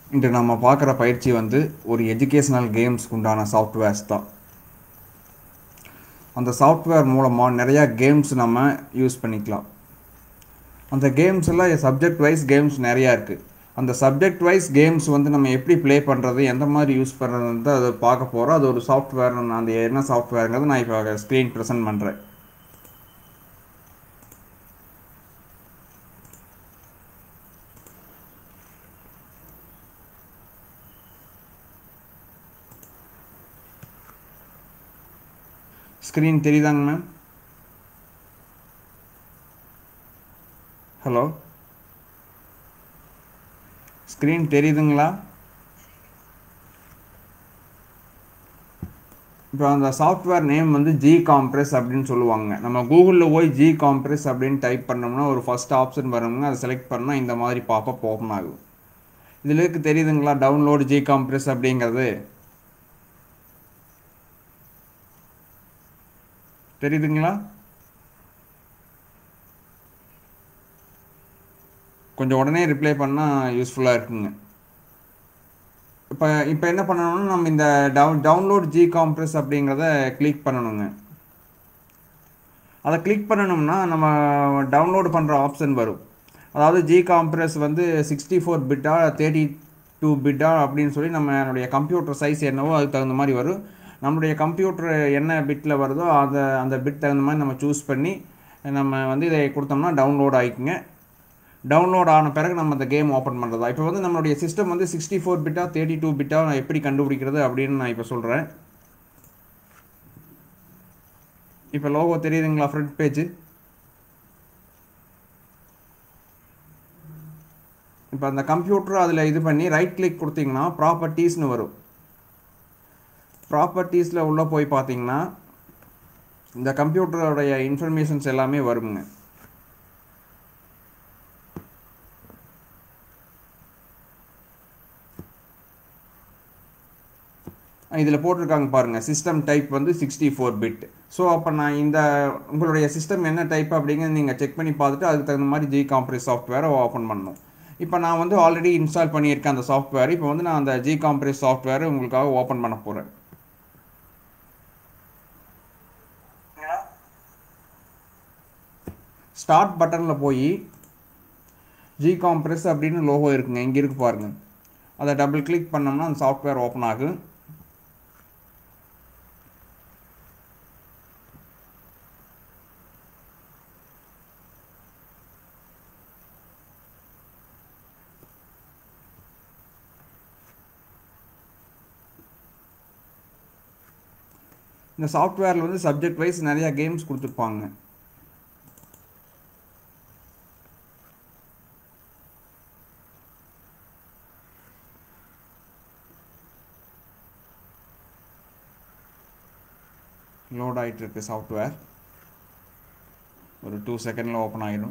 இன்று நம்ம பார்க்குற பயிற்சி வந்து ஒரு எஜுகேஷ்னல் கேம்ஸ்க்கு உண்டான சாஃப்ட்வேர்ஸ் தான் அந்த சாஃப்ட்வேர் மூலமாக நிறையா கேம்ஸ் நம்ம யூஸ் பண்ணிக்கலாம் அந்த கேம்ஸ் எல்லாம் சப்ஜெக்ட் வைஸ் கேம்ஸ் நிறையா இருக்குது அந்த சப்ஜெக்ட் வைஸ் கேம்ஸ் வந்து நம்ம எப்படி ப்ளே பண்ணுறது எந்த மாதிரி யூஸ் பண்ணுறது அதை பார்க்க போகிறோம் அது ஒரு சாஃப்ட்வேர் அந்த என்ன சாஃப்ட்வேருங்கிறது நான் இப்போ ஸ்க்ரீன் ப்ரெசென்ட் பண்ணுறேன் ஸ்க்ரீன் தெரியுதாங்க மேம் ஹலோ ஸ்க்ரீன் தெரியுதுங்களா இப்போ அந்த சாஃப்ட்வேர் நேம் வந்து ஜி காம்ப்ரெஸ் அப்படின்னு சொல்லுவாங்க நம்ம கூகுளில் போய் ஜி காம்ப்ரெஸ் அப்படின்னு டைப் பண்ணோம்னா ஒரு ஃபஸ்ட் ஆப்ஷன் வருங்க அதை செலக்ட் பண்ணால் இந்த மாதிரி பாப்பப் ஓப்பன் ஆகும் இதில் இருக்கு தெரியுதுங்களா டவுன்லோடு ஜி காம்ப்ரெஸ் அப்படிங்கிறது தெரியுதுங்களா கொஞ்சம் உடனே ரிப்ளை பண்ணால் யூஸ்ஃபுல்லாக இருக்குங்க இப்போ இப்போ என்ன பண்ணணும்னா நம்ம இந்த டவுன் டவுன்லோட் ஜி காம்ப்ரெஸ் அப்படிங்கிறத கிளிக் பண்ணணுங்க அதை கிளிக் பண்ணணும்னா நம்ம டவுன்லோடு பண்ணுற ஆப்ஷன் வரும் அதாவது ஜி காம்ப்ரெஸ் வந்து சிக்ஸ்டி ஃபோர் பிட்டா தேர்ட்டி டூ பிட்டா அப்படின்னு சொல்லி நம்மளுடைய கம்ப்யூட்டர் சைஸ் என்னவோ அதுக்கு தகுந்த மாதிரி வரும் நம்மளுடைய கம்ப்யூட்டர் என்ன பிட்டில் வருதோ அதை அந்த பிட் தகுந்த மாதிரி நம்ம சூஸ் பண்ணி நம்ம வந்து இதை கொடுத்தோம்னா டவுன்லோட் ஆகிக்குங்க டவுன்லோட் ஆன பிறகு நம்ம அந்த கேம் ஓப்பன் பண்ணுறதா இப்போ வந்து நம்மளுடைய சிஸ்டம் வந்து சிக்ஸ்டி ஃபோர் பிட்டா தேர்ட்டி டூ பிட்டா நான் எப்படி கண்டுபிடிக்கிறது அப்படின்னு நான் இப்போ சொல்கிறேன் இப்போ லோகோ தெரியுதுங்களா ஃப்ரண்ட் பேஜ் இப்போ அந்த கம்ப்யூட்டர் அதில் இது பண்ணி ரைட் கிளிக் கொடுத்தீங்கன்னா ப்ராப்பர்ட்டிஸ்னு வரும் ப்ராப்பர்ட்டிஸில் உள்ளே போய் பார்த்தீங்கன்னா இந்த கம்ப்யூட்டரோடைய இன்ஃபர்மேஷன்ஸ் எல்லாமே வருங்க இதில் போட்டிருக்காங்க பாருங்கள் சிஸ்டம் டைப் வந்து சிக்ஸ்டி ஃபோர் பிட் ஸோ அப்போ நான் இந்த உங்களுடைய சிஸ்டம் என்ன டைப் அப்படிங்கிறது நீங்கள் செக் பண்ணி பார்த்துட்டு அதுக்கு தகுந்த மாதிரி ஜி காம்ப்ரஸ் சாஃப்ட்வேரை ஓப்பன் பண்ணணும் இப்போ நான் வந்து ஆல்ரெடி இன்ஸ்டால் பண்ணியிருக்கேன் அந்த சாஃப்ட்வேர் இப்போ வந்து நான் அந்த ஜி காம்ப்ரஸ் சாஃப்ட்வேரை உங்களுக்காக ஓப்பன் பண்ண போகிறேன் ஸ்டார்ட் பட்டனில் போய் ஜி காம்ப்ரெஸ் அப்படின்னு லோகோ இருக்குங்க இங்கே இருக்கு பாருங்கள் அதை டபுள் கிளிக் பண்ணோம்னா அந்த சாஃப்ட்வேர் ஓப்பன் ஆகும் இந்த சாஃப்ட்வேரில் வந்து சப்ஜெக்ட் வைஸ் நிறையா கேம்ஸ் கொடுத்துருப்பாங்க லோட் ஆகிட்டு இருக்கு சாஃப்ட்வேர் ஒரு டூ செகண்டில் ஓப்பன் ஆகிடும்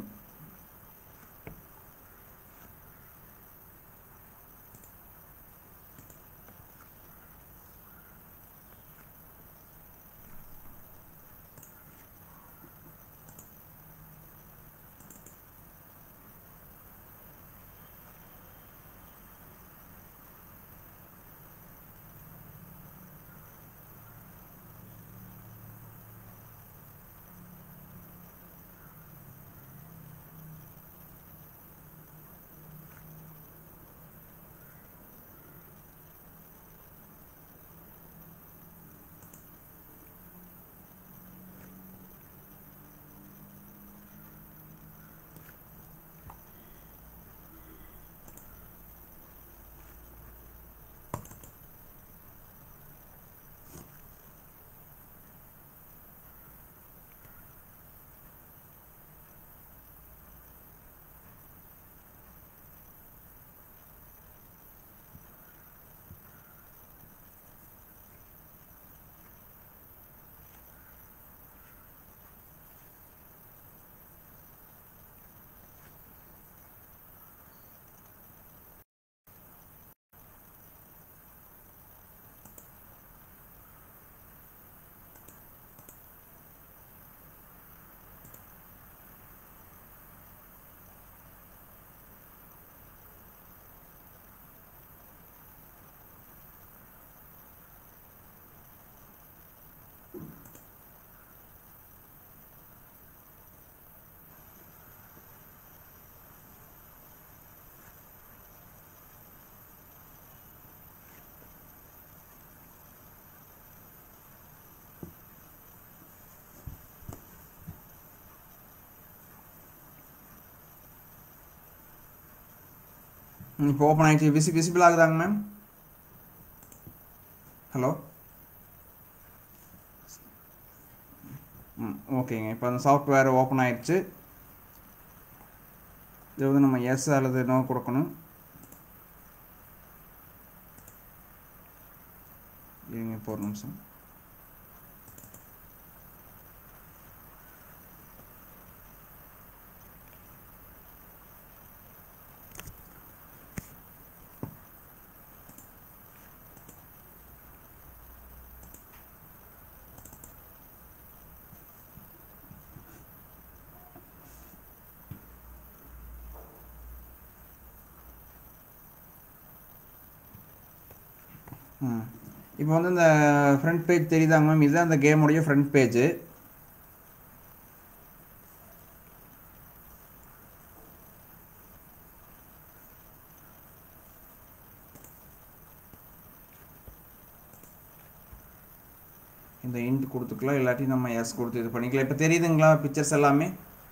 இப்போ ஓப்பன் ஆகிடுச்சு விசி விசிபிள் ஆகுதாங்க மேம் ஹலோ ம் ஓகேங்க இப்போ அந்த சாஃப்ட்வேர் ஓப்பன் ஆயிடுச்சு இது வந்து நம்ம எஸ் அல்லது நோ கொடுக்கணும் இருங்க இப்போ ஒரு நிமிஷம் ம் இப்போ வந்து இந்த ஃப்ரண்ட் பேஜ் தெரியுதாங்க மேம் இதுதான் அந்த கேமுடைய ஃப்ரண்ட் பேஜ் இந்த இன்ட் கொடுத்துக்கலாம் இல்லாட்டி நம்ம எஸ் கொடுத்து இது பண்ணிக்கலாம் இப்போ தெரியுதுங்களா பிக்சர்ஸ் எல்லாமே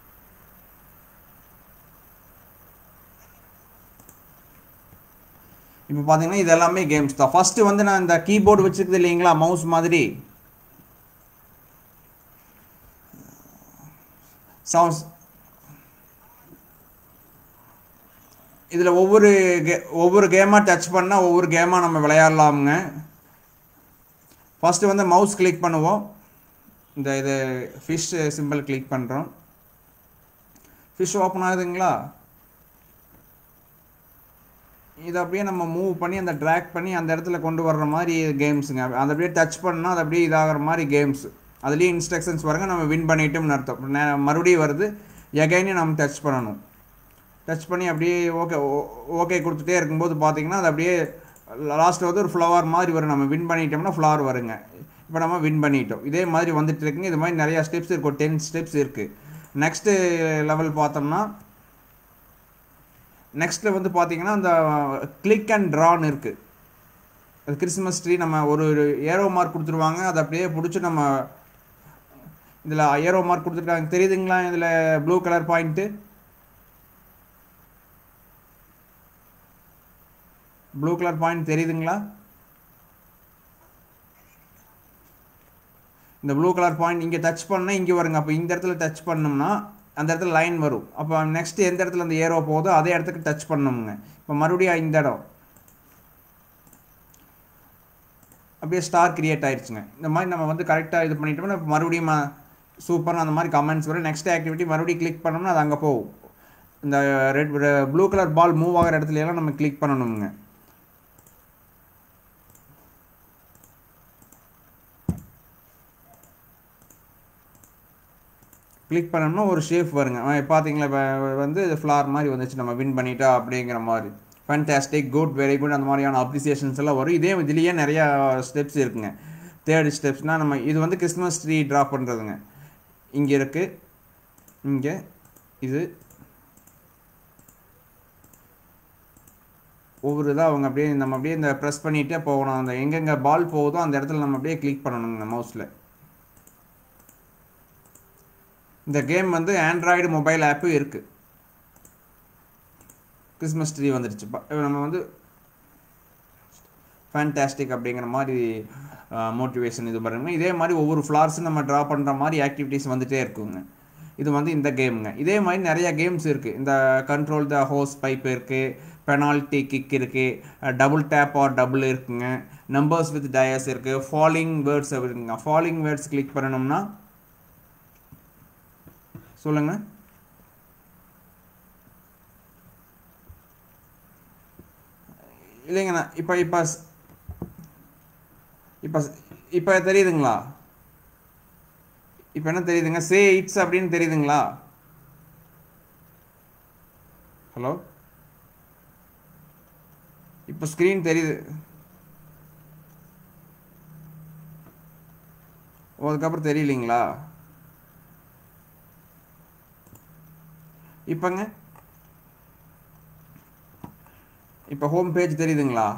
இப்போ பார்த்தீங்கன்னா இது எல்லாமே கேம்ஸ் தான் ஃபஸ்ட்டு வந்து நான் இந்த கீபோர்டு வச்சுருக்குது இல்லைங்களா மவுஸ் மாதிரி சவுண்ட்ஸ் இதில் ஒவ்வொரு கே ஒவ்வொரு கேமாக டச் பண்ணால் ஒவ்வொரு கேமாக நம்ம விளையாடலாமுங்க ஃபஸ்ட்டு வந்து மவுஸ் கிளிக் பண்ணுவோம் இந்த இது ஃபிஷ் சிம்பிள் கிளிக் பண்ணுறோம் ஃபிஷ் ஓப்பன் ஆகுதுங்களா இதை அப்படியே நம்ம மூவ் பண்ணி அந்த ட்ராக் பண்ணி அந்த இடத்துல கொண்டு வர்ற மாதிரி கேம்ஸுங்க அதை அப்படியே டச் பண்ணால் அது அப்படியே இதாகிற மாதிரி கேம்ஸ் அதுலேயும் இன்ஸ்ட்ரக்ஷன்ஸ் வருங்க நம்ம வின் பண்ணிட்டோம்னு அர்த்தம் நே- மறுபடியும் வருது எகைனே நம்ம டச் பண்ணணும் டச் பண்ணி அப்படியே ஓகே ஓகே கொடுத்துட்டே இருக்கும்போது பார்த்தீங்கன்னா அது அப்படியே லாஸ்ட்டில் வந்து ஒரு ஃப்ளவர் மாதிரி வரும் நம்ம வின் பண்ணிட்டோம்னா ஃப்ளவர் வருங்க இப்போ நம்ம வின் பண்ணிட்டோம் இதே மாதிரி வந்துட்டு இருக்குங்க இது மாதிரி நிறையா ஸ்டெப்ஸ் இருக்கும் டென் ஸ்டெப்ஸ் இருக்குது நெக்ஸ்ட்டு லெவல் பார்த்தோம்னா நெக்ஸ்ட்டில் வந்து பார்த்தீங்கன்னா அந்த கிளிக் அண்ட் ட்ரான்னு இருக்குது அது கிறிஸ்மஸ் ட்ரீ நம்ம ஒரு ஏரோ மார்க் கொடுத்துருவாங்க அதை அப்படியே பிடிச்சி நம்ம இதில் ஏரோ மார்க் கொடுத்துருக்காங்க தெரியுதுங்களா இதில் blue colour point blue colour point தெரியுதுங்களா இந்த ப்ளூ கலர் பாயிண்ட் இங்கே டச் பண்ணால் இங்கே வருங்க அப்போ இந்த இடத்துல டச் பண்ணோம்னா அந்த இடத்துல லைன் வரும் அப்போ நெக்ஸ்ட் எந்த இடத்துல அந்த ஏரோ போதோ அதே இடத்துக்கு டச் பண்ணணுங்க இப்போ மறுபடியும் இந்த இடம் அப்படியே ஸ்டார் கிரியேட் ஆயிடுச்சுங்க இந்த மாதிரி நம்ம வந்து கரெக்டாக இது பண்ணிட்டோம்னா இப்போ மறுபடியும் சூப்பர் அந்த மாதிரி கமெண்ட்ஸ் வரும் நெக்ஸ்ட் ஆக்டிவிட்டி மறுபடியும் கிளிக் பண்ணோம்னா அது அங்கே போகும் இந்த red blue colour ball move ஆகிற இடத்துல எல்லாம் நம்ம கிளிக் பண்ணணுங்க கிளிக் பண்ணோம்னா ஒரு ஷேப் வருங்க அஹ் பார்த்தீங்களா இப்போ வந்து ஃப்ளார் மாதிரி வந்துச்சு நம்ம வின் பண்ணிட்டா அப்படிங்கிற மாதிரி ஃபேன்டாஸ்டிக் குட் வெரி குட் அந்த மாதிரியான அப்ரிசியேஷன்ஸ் எல்லாம் வரும் இதே இதுலேயே நிறையா ஸ்டெப்ஸ் இருக்குங்க தேர்ட் ஸ்டெப்ஸ்னால் நம்ம இது வந்து கிறிஸ்மஸ் ட்ரீ ட்ரா பண்ணுறதுங்க இங்கே இருக்குது இங்கே இது ஒவ்வொரு இதாக அவங்க அப்படியே நம்ம அப்படியே இந்த ப்ரெஸ் பண்ணிகிட்டே போகணும் அந்த எங்கெங்கே பால் போகுதோ அந்த இடத்துல நம்ம அப்படியே கிளிக் பண்ணணுங்க மவுஸில் இந்த கேம் வந்து ஆண்ட்ராய்டு மொபைல் ஆப்பு இருக்குது கிறிஸ்மஸ் ட்ரீ வந்துடுச்சு ப- நம்ம வந்து ஃபேன்டாஸ்டிக் அப்படிங்கிற மாதிரி மோட்டிவேஷன் இது பண்ணுங்க இதே மாதிரி ஒவ்வொரு ஃப்ளார்ஸும் நம்ம ட்ரா பண்ணுற மாதிரி ஆக்டிவிட்டீஸ் வந்துகிட்டே இருக்குங்க இது வந்து இந்த கேமுங்க இதே மாதிரி நிறைய கேம்ஸ் இருக்குது இந்த கண்ட்ரோல் த ஹோஸ் பைப் இருக்குது பெனால்ட்டி கிக் இருக்குது டபுள் டேப் ஆர் டபுள் இருக்குங்க நம்பர்ஸ் வித் டயஸ் இருக்குது ஃபாலிங் வேர்ட்ஸ் இருக்குங்க ஃபாலிங் வேர்ட்ஸ் கிளிக் பண்ணணும்னா சொல்லுங்க இல்லைங்கண்ணா இப்போ இப்போ இப்போ இப்போ தெரியுதுங்களா இப்போ என்ன தெரியுதுங்க சே இட்ஸ் அப்படின்னு தெரியுதுங்களா ஹலோ இப்போ ஸ்க்ரீன் தெரியுது ஓ அதுக்கப்புறம் தெரியலீங்களா இப்போங்க இப்போ ஹோம் பேஜ் தெரியுதுங்களா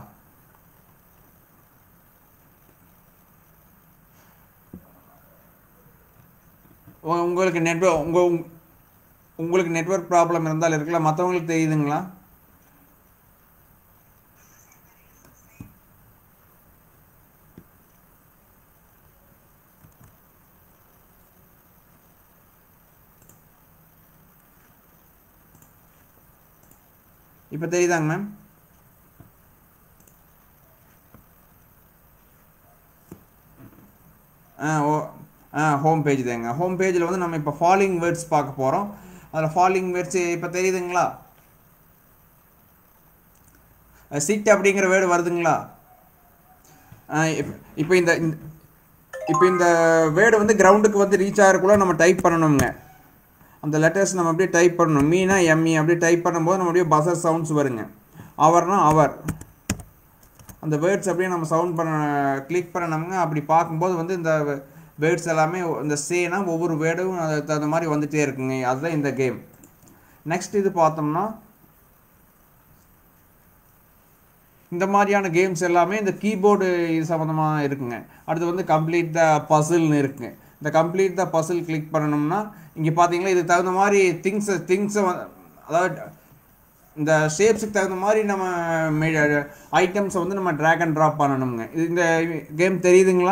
உ- உங்களுக்கு நெட்வொர்க் உங்கள் உங்களுக்கு நெட்வொர்க் ப்ராப்ளம் இருந்தால் இருக்கலாம் மற்றவங்களுக்கு தெரியுதுங்களா இப்போ தெரியுதாங்க மேம் ஆ ஓ ஆ ஹோம் பேஜ் தாங்க ஹோம் பேஜில் வந்து நம்ம இப்போ ஃபாலிங் வேர்ட்ஸ் பார்க்க போகிறோம் அதில் ஃபாலிங் வேர்ட்ஸ் இப்போ தெரியுதுங்களா சிட் அப்படிங்கிற வேர்டு வருதுங்களா இப்போ இந்த இப்போ இந்த வேர்டு வந்து கிரவுண்டுக்கு வந்து ரீச் ஆகிறக்குள்ள நம்ம டைப் பண்ணணுங்க அந்த லெட்டர்ஸ் நம்ம அப்படியே டைப் பண்ணணும் மீனா எம்இ அப்படியே டைப் பண்ணும்போது நம்ம அப்படியே பசர் சவுண்ட்ஸ் வருங்க அவர்னா அவர் அந்த வேர்ட்ஸ் அப்படியே நம்ம சவுண்ட் பண்ண கிளிக் பண்ணணுங்க அப்படி பார்க்கும்போது வந்து இந்த வேர்ட்ஸ் எல்லாமே இந்த சேனா ஒவ்வொரு வேர்டும் அதுக்கு தகுந்த மாதிரி வந்துகிட்டே இருக்குங்க அதுதான் இந்த கேம் நெக்ஸ்ட் இது பார்த்தோம்னா இந்த மாதிரியான கேம்ஸ் எல்லாமே இந்த கீபோர்டு இது சம்மந்தமாக இருக்குங்க அடுத்து வந்து கம்ப்ளீட் த பசில்னு இருக்குங்க இந்த கம்ப்ளீட் த பசில் கிளிக் பண்ணணும்னா இங்கே பார்த்தீங்களா இதுக்கு தகுந்த மாதிரி திங்ஸை திங்ஸை அதாவது இந்த ஷேப்ஸுக்கு தகுந்த மாதிரி நம்ம ஐட்டம்ஸை வந்து நம்ம ட்ராக் அண்ட் ட்ராப் பண்ணணுங்க இது இந்த கேம் தெரியுதுங்களா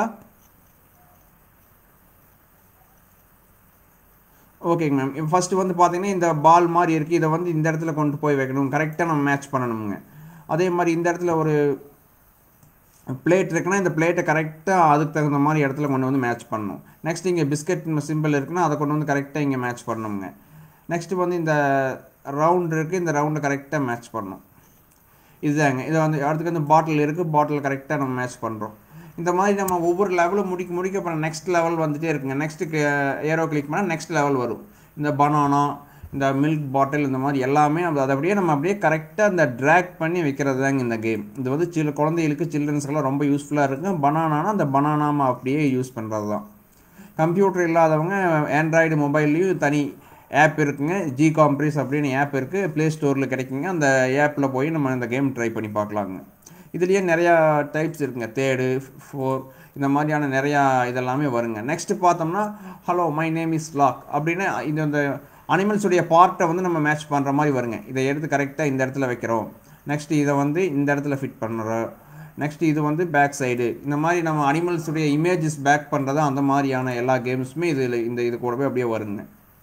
ஓகேங்க மேம் ஃபஸ்ட்டு வந்து பார்த்தீங்கன்னா இந்த பால் மாதிரி இருக்குது இதை வந்து இந்த இடத்துல கொண்டு போய் வைக்கணும் கரெக்டாக நம்ம மேட்ச் பண்ணணுங்க அதே மாதிரி இந்த இடத்துல ஒரு பிளேட் இருக்குன்னா இந்த பிளேட்டை கரெக்டாக அதுக்கு தகுந்த மாதிரி இடத்துல கொண்டு வந்து மேட்ச் பண்ணணும் நெக்ஸ்ட் இங்கே பிஸ்கட் சிம்பிள் இருக்குன்னா அதை கொண்டு வந்து கரெக்டாக இங்கே மேட்ச் பண்ணணுங்க நெக்ஸ்ட்டு வந்து இந்த ரவுண்ட் இருக்குது இந்த ரவுண்டை கரெக்டாக மேட்ச் பண்ணணும் இதுதாங்க இதை வந்து அடுத்துக்கு வந்து பாட்டில் இருக்குது பாட்டில் கரெக்டாக நம்ம மேட்ச் பண்ணுறோம் இந்த மாதிரி நம்ம ஒவ்வொரு லெவலும் முடிக்க முடிக்க அப்புறம் நெக்ஸ்ட் லெவல் வந்துகிட்டே இருக்குங்க நெக்ஸ்ட்டு ஏரோ கிளிக் பண்ணால் நெக்ஸ்ட் லெவல் வரும் இந்த பனானா இந்த மில்க் பாட்டில் இந்த மாதிரி எல்லாமே அது அதை அப்படியே நம்ம அப்படியே கரெக்டாக இந்த ட்ராக் பண்ணி வைக்கிறது தாங்க இந்த கேம் இது வந்து சில குழந்தைகளுக்கு சில்ட்ரன்ஸ்க்கெல்லாம் ரொம்ப யூஸ்ஃபுல்லாக இருக்குது பனானானா அந்த பனானாம அப்படியே யூஸ் பண்ணுறது தான் கம்ப்யூட்டர் இல்லாதவங்க ஆண்ட்ராய்டு மொபைல்லையும் தனி ஆப் இருக்குங்க ஜி காம்ப்ரீஸ் அப்படின்னு ஆப் இருக்குது ப்ளே ஸ்டோரில் கிடைக்குங்க அந்த ஆப்பில் போய் நம்ம இந்த கேம் ட்ரை பண்ணி பார்க்கலாங்க இதுலேயே நிறையா டைப்ஸ் இருக்குங்க தேர்டு ஃபோர் இந்த மாதிரியான நிறையா இதெல்லாமே வருங்க நெக்ஸ்ட்டு பார்த்தோம்னா hello my name is lock அப்படின்னு இது இந்த அனிமல்ஸுடைய பார்ட்டை வந்து நம்ம மேட்ச் பண்ணுற மாதிரி வருங்க இதை எடுத்து கரெக்டாக இந்த இடத்துல வைக்கிறோம் நெக்ஸ்ட்டு இதை வந்து இந்த இடத்துல ஃபிட் பண்ணுறோம் நெக்ஸ்ட் இது வந்து பேக் சைடு இந்த மாதிரி நம்ம அனிமல்ஸுடைய இமேஜஸ் பேக் பண்ணுறது அந்த மாதிரியான எல்லா கேம்ஸுமே இதில் இந்த இது கூடவே அப்படியே வருங்க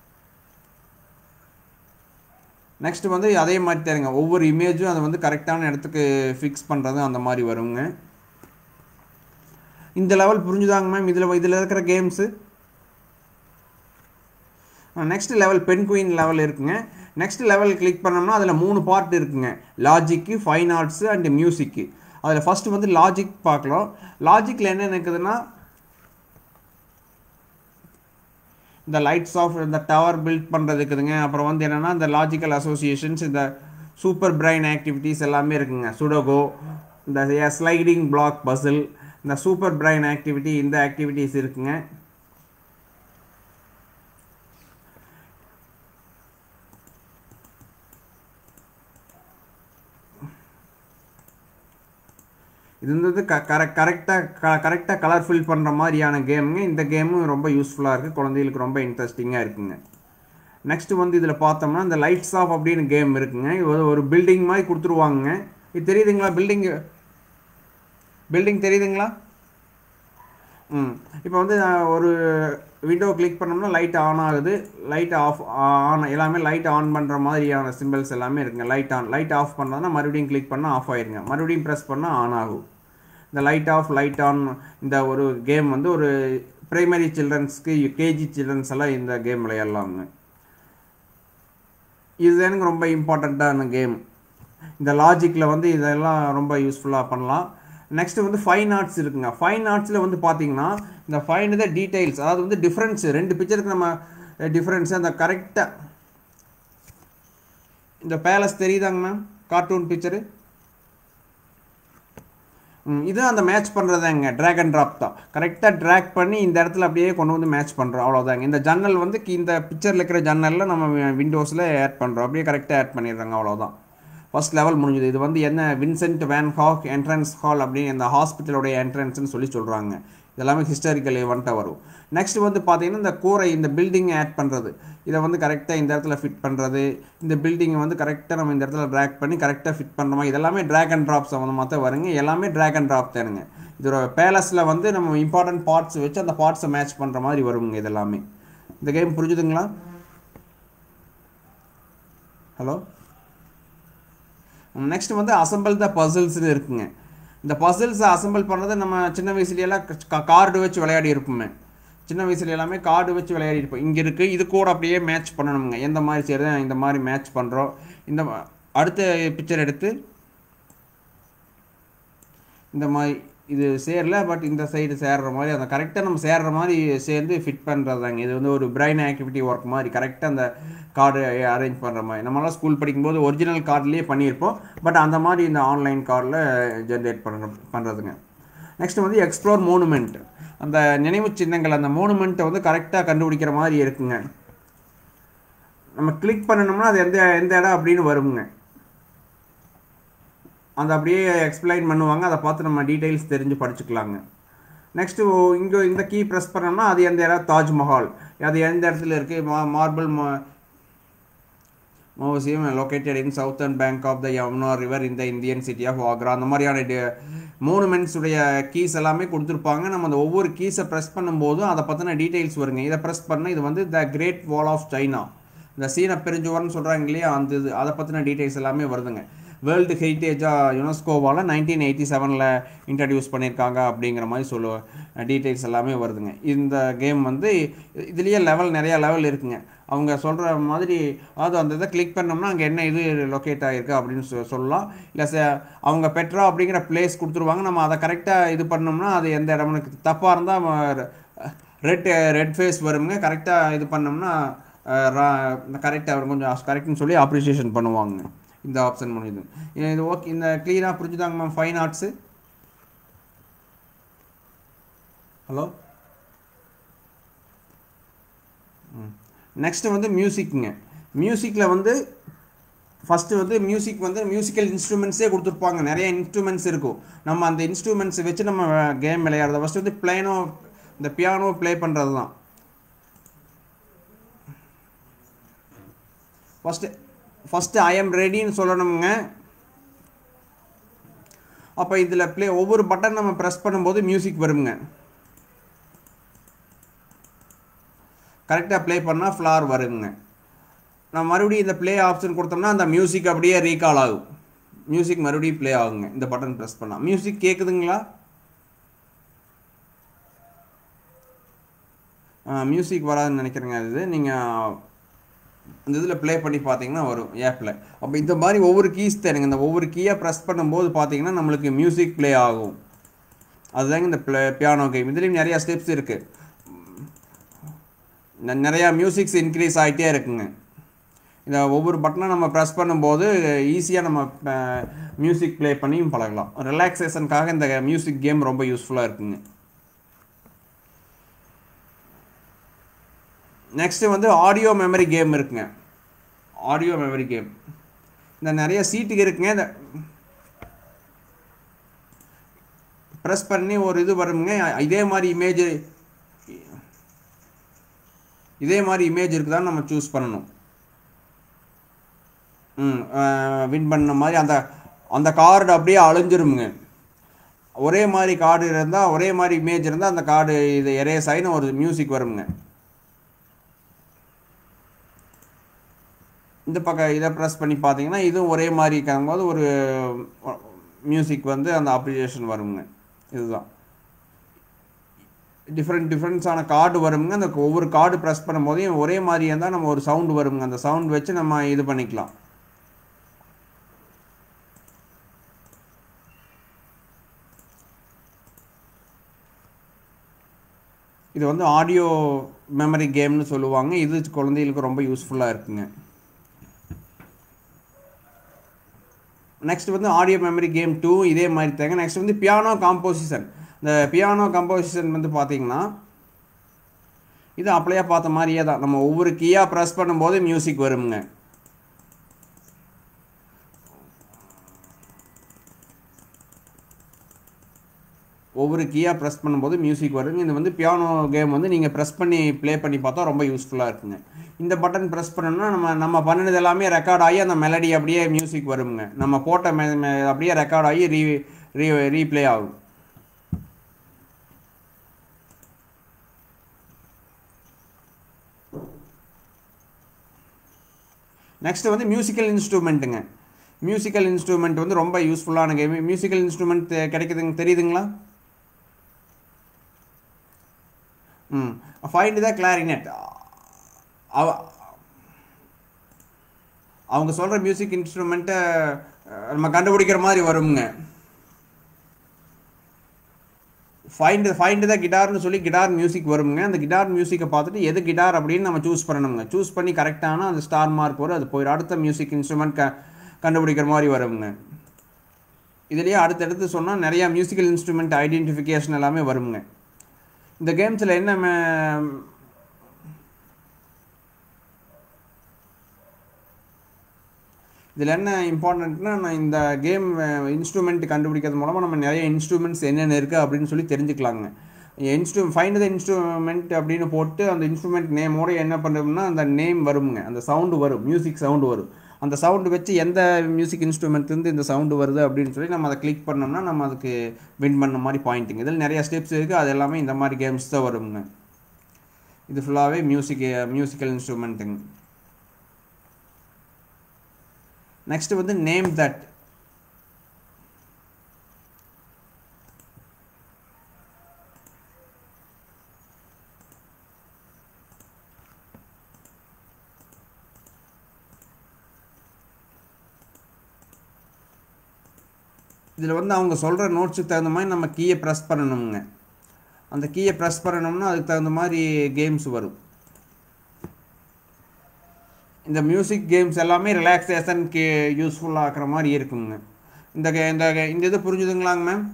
நெக்ஸ்ட் வந்து அதே மாதிரி தருங்க ஒவ்வொரு இமேஜும் அதை வந்து கரெக்டான இடத்துக்கு ஃபிக்ஸ் பண்ணுறது அந்த மாதிரி வருங்க இந்த லெவல் புரிஞ்சுதாங்க மேம் இதில் இதில் இருக்கிற games next level penguin level இருக்குங்க நெக்ஸ்ட் லெவல் கிளிக் பண்ணோம்னா அதில் மூணு பார்ட் இருக்குங்க logic fine arts and music அதில் ஃபஸ்ட்டு வந்து லாஜிக் பார்க்கலாம் லாஜிக்கில் என்ன இருக்குதுன்னா இந்த லைட்ஸ் ஆஃப் இந்த டவர் பில்ட் பண்ணுறதுக்குதுங்க அப்புறம் வந்து என்னென்னா இந்த லாஜிக்கல் அசோசியேஷன்ஸ் இந்த சூப்பர் பிரைன் ஆக்டிவிட்டீஸ் எல்லாமே இருக்குங்க சுடோகோ இந்த ஸ்லைடிங் பிளாக் பசில் இந்த சூப்பர் பிரைன் ஆக்டிவிட்டி இந்த ஆக்டிவிட்டீஸ் இருக்குங்க இது வந்து க கரெக்ட் கரெக்டாக க கரெக்டாக கலர் ஃபில் பண்ணுற மாதிரியான கேமுங்க இந்த கேமும் ரொம்ப யூஸ்ஃபுல்லாக இருக்குது குழந்தைகளுக்கு ரொம்ப இன்ட்ரெஸ்டிங்காக இருக்குங்க நெக்ஸ்ட்டு வந்து இதில் பார்த்தோம்னா இந்த லைட்ஸ் ஆஃப் அப்படின்னு கேம் இருக்குங்க இது ஒரு ஒரு பில்டிங் மாதிரி கொடுத்துருவாங்க இது தெரியுதுங்களா பில்டிங் பில்டிங் தெரியுதுங்களா ம் இப்போ வந்து ஒரு விண்டோ கிளிக் பண்ணோம்னா லைட் ஆன் ஆகுது லைட் ஆஃப் ஆன் எல்லாமே லைட் ஆன் பண்ணுற மாதிரியான சிம்பிள்ஸ் எல்லாமே இருக்குங்க லைட் ஆன் லைட் ஆஃப் பண்ணோம்னா மறுபடியும் கிளிக் பண்ணால் ஆஃப் ஆயிருங்க மறுபடியும் ப்ரெஸ் பண்ணால் ஆன் ஆகும் இந்த லைட் ஆஃப் லைட் ஆன் இந்த ஒரு கேம் வந்து ஒரு ப்ரைமரி சில்ட்ரன்ஸ்க்கு கேஜி சில்ட்ரன்ஸ் எல்லாம் இந்த கேம் விளையாடலாங்க இது எனக்கு ரொம்ப இம்பார்ட்டண்ட்டான கேம் இந்த லாஜிக்கில் வந்து இதெல்லாம் ரொம்ப யூஸ்ஃபுல்லாக பண்ணலாம் நெக்ஸ்ட்டு வந்து ஃபைன் ஆர்ட்ஸ் இருக்குங்க ஃபைன் ஆர்ட்ஸில் வந்து பார்த்தீங்கன்னா இந்த ஃபைன் த டீடைல்ஸ் அதாவது வந்து டிஃப்ரென்ஸ் ரெண்டு பிக்சருக்கு நம்ம டிஃப்ரென்ஸ் அந்த கரெக்டாக இந்த பேலஸ் தெரியுதாங்க மேம் கார்ட்டூன் பிக்சரு இது அந்த மேட்ச் பண்ணுறதாங்க ட்ராக் அண்ட் ட்ராப் தான் கரெக்டாக ட்ராக் பண்ணி இந்த இடத்துல அப்படியே கொண்டு வந்து மேட்ச் பண்ணுறோம் அவ்வளோதாங்க இந்த ஜன்னல் வந்து இந்த பிக்சரில் இருக்கிற ஜன்னலில் நம்ம விண்டோஸில் ஆட் பண்ணுறோம் அப்படியே கரெக்டாக ஆட் பண்ணிடுறாங்க அவ்வளோதான் ஃபஸ்ட் லெவல் முடிஞ்சது இது வந்து என்ன Vincent Van Gogh entrance hall அப்படின்னு இந்த ஹாஸ்பிட்டலோடைய என்ட்ரன்ஸ்னு சொல்லி சொல்கிறாங்க இதெல்லாமே ஹிஸ்டாரிக்கல் ஈவெண்ட்டாக வரும் நெக்ஸ்ட் வந்து பார்த்தீங்கன்னா இந்த கூரை இந்த பில்டிங்கை ஆட் பண்ணுறது இதை வந்து கரெக்டாக இந்த இடத்துல ஃபிட் பண்ணுறது இந்த பில்டிங்கை வந்து கரெக்டாக நம்ம இந்த இடத்துல ட்ராக் பண்ணி கரெக்டாக ஃபிட் பண்ணுறோமா இதெல்லாமே ட்ராக் அண்ட் ட்ராப் சம்மந்தமாக தான் வருங்க எல்லாமே ட்ராக் அண்ட் ட்ராப் தானுங்க இதோட பேலஸில் வந்து நம்ம இம்பார்ட்டன்ட் பார்ட்ஸ் வச்சு அந்த பார்ட்ஸை மேட்ச் பண்ணுற மாதிரி வருங்க இதெல்லாமே இந்த கேம் புரிஞ்சுதுங்களா ஹலோ நெக்ஸ்ட் வந்து அசம்பிள் த பசில்ஸ்னு இருக்குங்க இந்த பசில்ஸை அசம்பிள் பண்ணுறது நம்ம சின்ன வயசுலையெல்லாம் கார்டு வச்சு விளையாடி இருப்போமே சின்ன வயசுல எல்லாமே கார்டு வச்சு விளையாடி இருப்போம் இங்கே இருக்குது இது கூட அப்படியே மேட்ச் பண்ணணுங்க எந்த மாதிரி செய்கிறது இந்த மாதிரி மேட்ச் பண்ணுறோம் இந்த மா- அடுத்த பிக்சர் எடுத்து இந்த மாதிரி இது சேரல பட் இந்த சைடு சேர்ற மாதிரி அந்த கரெக்டாக நம்ம சேர்ற மாதிரி சேர்ந்து ஃபிட் பண்ணுறதாங்க இது வந்து ஒரு பிரைன் ஆக்டிவிட்டி ஒர்க் மாதிரி கரெக்டாக அந்த கார்டு அரேஞ்ச் பண்ணுற மாதிரி நம்மளாம் ஸ்கூல் படிக்கும்போது ஒரிஜினல் கார்ட்லேயே பண்ணியிருப்போம் பட் அந்த மாதிரி இந்த ஆன்லைன் கார்டில் ஜென்ரேட் பண்ணுற பண்ணுறதுங்க நெக்ஸ்ட் வந்து எக்ஸ்ப்ளோர் மோனுமெண்ட் அந்த நினைவு சின்னங்கள் அந்த மோனுமெண்ட்டை வந்து கரெக்டாக கண்டுபிடிக்கிற மாதிரி இருக்குங்க நம்ம கிளிக் பண்ணணும்னா அது எந்த எந்த இடம் அப்படின்னு வருங்க அந்த அப்படியே எக்ஸ்பிளைன் பண்ணுவாங்க அதை பார்த்து நம்ம டீட்டெயில்ஸ் தெரிஞ்சு படிச்சுக்கலாங்க நெக்ஸ்ட்டு இங்கே இந்த கீ ப்ரெஸ் பண்ணோம்னா அது எந்த இடம் தாஜ்மஹால் அது எந்த இடத்துல இருக்குது மா marble museum located in southern bank of the Yamuna river இந்த இந்தியன் சிட்டி ஆஃப் ஆக்ரா அந்த மாதிரியான மூணுமெண்ட்ஸ் உடைய கீஸ் எல்லாமே கொடுத்துருப்பாங்க நம்ம அந்த ஒவ்வொரு கீஸை ப்ரெஸ் பண்ணும்போதும் அதை பற்றின டீட்டெயில்ஸ் வருங்க இதை ப்ரெஸ் பண்ணால் இது வந்து the great wall of China இந்த சீன பெருஞ்சுவர்னு சொல்கிறாங்க இல்லையா அந்த இது அதை பற்றின டீட்டெயில்ஸ் எல்லாமே வருதுங்க வேர்ல்டு ஹெரிட்டேஜாக யுனெஸ்கோவால் நைன்டீன் எயிட்டி செவனில் இன்ட்ரடியூஸ் பண்ணியிருக்காங்க அப்படிங்கிற மாதிரி சொல்லுவ டீட்டெயில்ஸ் எல்லாமே வருதுங்க இந்த கேம் வந்து இதுலேயே லெவல் நிறையா லெவல் இருக்குங்க அவங்க சொல்கிற மாதிரி அதாவது அந்த இதை கிளிக் பண்ணோம்னா அங்கே என்ன இது லொக்கேட் ஆகிருக்கு அப்படின்னு சொ சொல்லலாம் இல்லை ச அவங்க பெட்ரா அப்படிங்கிற பிளேஸ் கொடுத்துருவாங்க நம்ம அதை கரெக்டாக இது பண்ணோம்னா அது எந்த இடம்னு தப்பாக இருந்தால் ரெட் ரெட் ஃபேஸ் வருங்க கரெக்டாக இது பண்ணோம்னா கரெக்டாக வரும் கொஞ்சம் கரெக்ட்னு சொல்லி அப்ரிசியேஷன் பண்ணுவாங்க இந்த ஆப்ஷன் முடியுது இது ஓகே இந்த க்ளீனாக புரிஞ்சுதாங்க ma'am fine arts hello next வந்து மியூசிக்குங்க மியூசிக்கில் வந்து ஃபஸ்ட்டு வந்து மியூசிக் வந்து மியூசிக்கல் இன்ஸ்ட்ருமெண்ட்ஸே கொடுத்துருப்பாங்க நிறைய இன்ஸ்ட்ருமெண்ட்ஸ் இருக்கும் நம்ம அந்த இன்ஸ்ட்ருமெண்ட்ஸ் வச்சு நம்ம கேம் விளையாடுறது ஃபஸ்ட்டு வந்து பிளேனோ இந்த பியானோ ப்ளே பண்ணுறது தான் ஃபஸ்ட்டு ஃபஸ்ட்டு ஐ எம் ரெடின்னு சொல்லணுங்க அப்போ இதில் ப்ளே ஒவ்வொரு பட்டன் நம்ம ப்ரெஸ் பண்ணும்போது மியூசிக் வருங்க கரெக்டாக ப்ளே பண்ணால் ஃப்ளார் வருங்க நான் மறுபடியும் இந்த ப்ளே ஆப்ஷன் கொடுத்தோம்னா அந்த மியூசிக் அப்படியே ரீகால் ஆகும் மியூசிக் மறுபடியும் ப்ளே ஆகுங்க இந்த பட்டன் ப்ரெஸ் பண்ணால் மியூசிக் கேட்குதுங்களா மியூசிக் வராதுன்னு நினைக்கிறேங்க இது நீங்கள் இந்த இதில் ப்ளே பண்ணி பார்த்தீங்கன்னா வரும் ஆப்பில் அப்போ இந்த மாதிரி ஒவ்வொரு கீஸ் தருங்க இந்த ஒவ்வொரு கீயை ப்ரெஸ் பண்ணும்போது பார்த்தீங்கன்னா நம்மளுக்கு மியூசிக் ப்ளே ஆகும் அதுதாங்க இந்த ப்ளே பியானோ கேம் இதுலேயும் நிறையா ஸ்டெப்ஸ் இருக்குது நிறையா மியூசிக்ஸ் இன்க்ரீஸ் ஆகிட்டே இருக்குங்க இந்த ஒவ்வொரு பட்டனை நம்ம ப்ரெஸ் பண்ணும்போது ஈஸியாக நம்ம மியூசிக் ப்ளே பண்ணியும் பழகலாம் ரிலாக்ஸேஷனுக்காக இந்த மியூசிக் கேம் ரொம்ப யூஸ்ஃபுல்லாக இருக்குங்க நெக்ஸ்ட்டு வந்து ஆடியோ மெமரி கேம் இருக்குங்க ஆடியோ மெமரி கேம் இந்த நிறைய சீட்டுக்கு இருக்குங்க இந்த ப்ரெஸ் பண்ணி ஒரு இது வருங்க இதே மாதிரி இமேஜ் இதே மாதிரி இமேஜ் இருக்குதான்னு நம்ம சூஸ் பண்ணணும் ம் வின் பண்ண மாதிரி அந்த அந்த கார்டு அப்படியே அழிஞ்சிருமுங்க ஒரே மாதிரி கார்டு இருந்தால் ஒரே மாதிரி இமேஜ் இருந்தால் அந்த கார்டு இது எரேஸ் ஆகின்னு ஒரு மியூசிக் வருங்க இந்த பக்கம் இதை ப்ரெஸ் பண்ணி பார்த்தீங்கன்னா இதுவும் ஒரே மாதிரி இருக்கும்போது ஒரு மியூசிக் வந்து அந்த அப்ரிசியேஷன் வருங்க இதுதான் டிஃப்ரெண்ட் டிஃப்ரெண்ட்ஸான கார்டு வருங்க அந்த ஒவ்வொரு கார்டு ப்ரெஸ் பண்ணும்போதையும் ஒரே மாதிரி இருந்தால் நம்ம ஒரு சவுண்டு வருங்க அந்த சவுண்ட் வச்சு நம்ம இது பண்ணிக்கலாம் இது வந்து ஆடியோ மெமரி கேம்னு சொல்லுவாங்க இது குழந்தைகளுக்கு ரொம்ப யூஸ்ஃபுல்லாக இருக்குங்க நெக்ஸ்ட் வந்து ஆடியோ மெமரி கேம் டூ இதே மாதிரி தாங்க நெக்ஸ்ட் வந்து பியானோ காம்போசிஷன் இந்த பியானோ கம்போசிஷன் வந்து பார்த்தீங்கன்னா இது அப்படியே பார்த்த மாதிரியே தான் நம்ம ஒவ்வொரு கீயாக ப்ரெஸ் பண்ணும்போது மியூசிக் வருங்க ஒவ்வொரு கீயாக ப்ரெஸ் பண்ணும்போது மியூசிக் வருங்க இது வந்து பியானோ கேம் வந்து நீங்கள் ப்ரெஸ் பண்ணி ப்ளே பண்ணி பார்த்தா ரொம்ப யூஸ்ஃபுல்லாக இருக்குங்க இந்த பட்டன் ப்ரெஸ் பண்ணோம்னா நம்ம நம்ம பண்ணினது எல்லாமே ரெக்கார்ட் ஆகி அந்த மெலடி அப்படியே மியூசிக் வருங்க நம்ம போட்ட மெ அப்படியே ரெக்கார்ட் ஆகி ரீ ரீ ரீப்ளே ஆகும் நெக்ஸ்ட் வந்து மியூசிக்கல் இன்ஸ்ட்ருமெண்ட்டுங்க மியூசிக்கல் இன்ஸ்ட்ருமெண்ட் வந்து ரொம்ப யூஸ்ஃபுல்லான கேம் மியூசிக்கல் இன்ஸ்ட்ருமெண்ட் கிடைக்குதுங்க தெரியுதுங்களா ம் ஃபைண்ட் த கிளாரினெட் அவ அவங்க சொல்கிற மியூசிக் இன்ஸ்ட்ருமெண்ட்டை நம்ம கண்டுபிடிக்கிற மாதிரி வருங்க ஃபைண்ட் ஃபைண்ட் த கிட்டார்னு சொல்லி கிட்டார் மியூசிக் வருங்க அந்த கிட்டார் மியூசிக்கை பார்த்துட்டு எது கிட்டார் அப்படின்னு நம்ம சூஸ் பண்ணணுங்க சூஸ் பண்ணி கரெக்டான அந்த ஸ்டார் மார்க் வரும் அது போயிடும் அடுத்த மியூசிக் இன்ஸ்ட்ருமெண்ட் க கண்டுபிடிக்கிற மாதிரி வருங்க இதுலேயே அடுத்தடுத்து சொன்னால் நிறையா மியூசிக்கல் இன்ஸ்ட்ருமெண்ட் ஐடென்டிஃபிகேஷன் எல்லாமே வருங்க இந்த கேம்ஸில் என்ன மே- இதில் என்ன இம்பார்ட்டண்ட்னா நான் இந்த கேம் இன்ஸ்ட்ருமெண்ட் கண்டுபிடிக்கிறது மூலமாக நம்ம நிறைய இன்ஸ்ட்ருமெண்ட்ஸ் என்னென்ன இருக்குது அப்படின்னு சொல்லி தெரிஞ்சுக்கலாங்க இன்ஸ்ட்ரு ஃபைண்ட் த இன்ஸ்ட்ருமெண்ட் அப்படின்னு போட்டு அந்த இன்ஸ்ட்ருமெண்ட் நேமோட என்ன பண்ணுறோம்னா அந்த நேம் வருங்க அந்த சவுண்டு வரும் மியூசிக் சவுண்டு வரும் அந்த சவுண்டு வச்சு எந்த மியூசிக் இன்ஸ்ட்ருமெண்ட்லேருந்து இந்த சவுண்டு வருது அப்படின்னு சொல்லி நம்ம அதை கிளிக் பண்ணோம்னா நம்ம அதுக்கு வின் பண்ண மாதிரி பாயிண்ட்டுங்க இதில் நிறைய ஸ்டெப்ஸ் இருக்குது அது எல்லாமே இந்த மாதிரி கேம்ஸ் தான் வருங்க இது ஃபுல்லாகவே மியூசிக் மியூசிக்கல் இன்ஸ்ட்ருமெண்ட்டுங்க நெக்ஸ்ட் வந்து நேம் தட் இதில் வந்து அவங்க சொல்கிற நோட்ஸுக்கு தகுந்த மாதிரி நம்ம கீயை ப்ரெஸ் பண்ணணுங்க அந்த கீயை ப்ரெஸ் பண்ணணும்னா அதுக்கு தகுந்த மாதிரி கேம்ஸ் வரும் இந்த மியூசிக் கேம்ஸ் எல்லாமே ரிலாக்ஸேஷனுக்கு யூஸ்ஃபுல்லாக ஆக்குற மாதிரி இருக்குங்க இந்த கே- இந்த கே- இந்த இது புரிஞ்சுதுங்களாங்க மேம்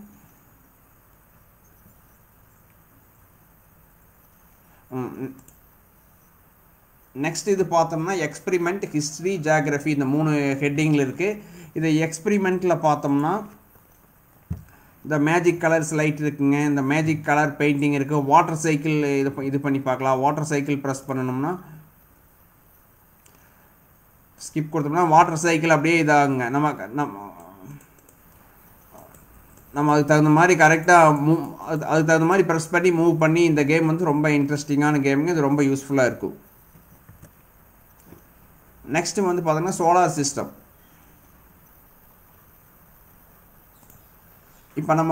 நெக்ஸ்ட் இது பார்த்தோம்னா எக்ஸ்பிரிமெண்ட் ஹிஸ்ட்ரி ஜியாகிரஃபி இந்த மூணு ஹெட்டிங்கில் இருக்குது இது எக்ஸ்பிரிமெண்ட்டில் பார்த்தோம்னா இந்த மேஜிக் கலர்ஸ் லைட் இருக்குங்க இந்த மேஜிக் கலர் பெயிண்டிங் இருக்குது வாட்டர் சைக்கிள் இது ப- இது பண்ணி பார்க்கலாம் வாட்டர் சைக்கிள் ப்ரெஸ் பண்ணணும்னா ஸ்கிப் கொடுத்தோம்னா வாட்டர் சைக்கிள் அப்படியே இதாகுங்க நம்ம நம்ம நம்ம அதுக்கு தகுந்த மாதிரி கரெக்டாக மூவ் அது அதுக்கு தகுந்த மாதிரி ப்ரெஸ் பண்ணி மூவ் பண்ணி இந்த கேம் வந்து ரொம்ப இன்ட்ரெஸ்டிங்கான கேமுங்க இது ரொம்ப யூஸ்ஃபுல்லாக இருக்கும் நெக்ஸ்ட் வந்து பார்த்தோம்னா சோலார் சிஸ்டம் இப்போ நம்ம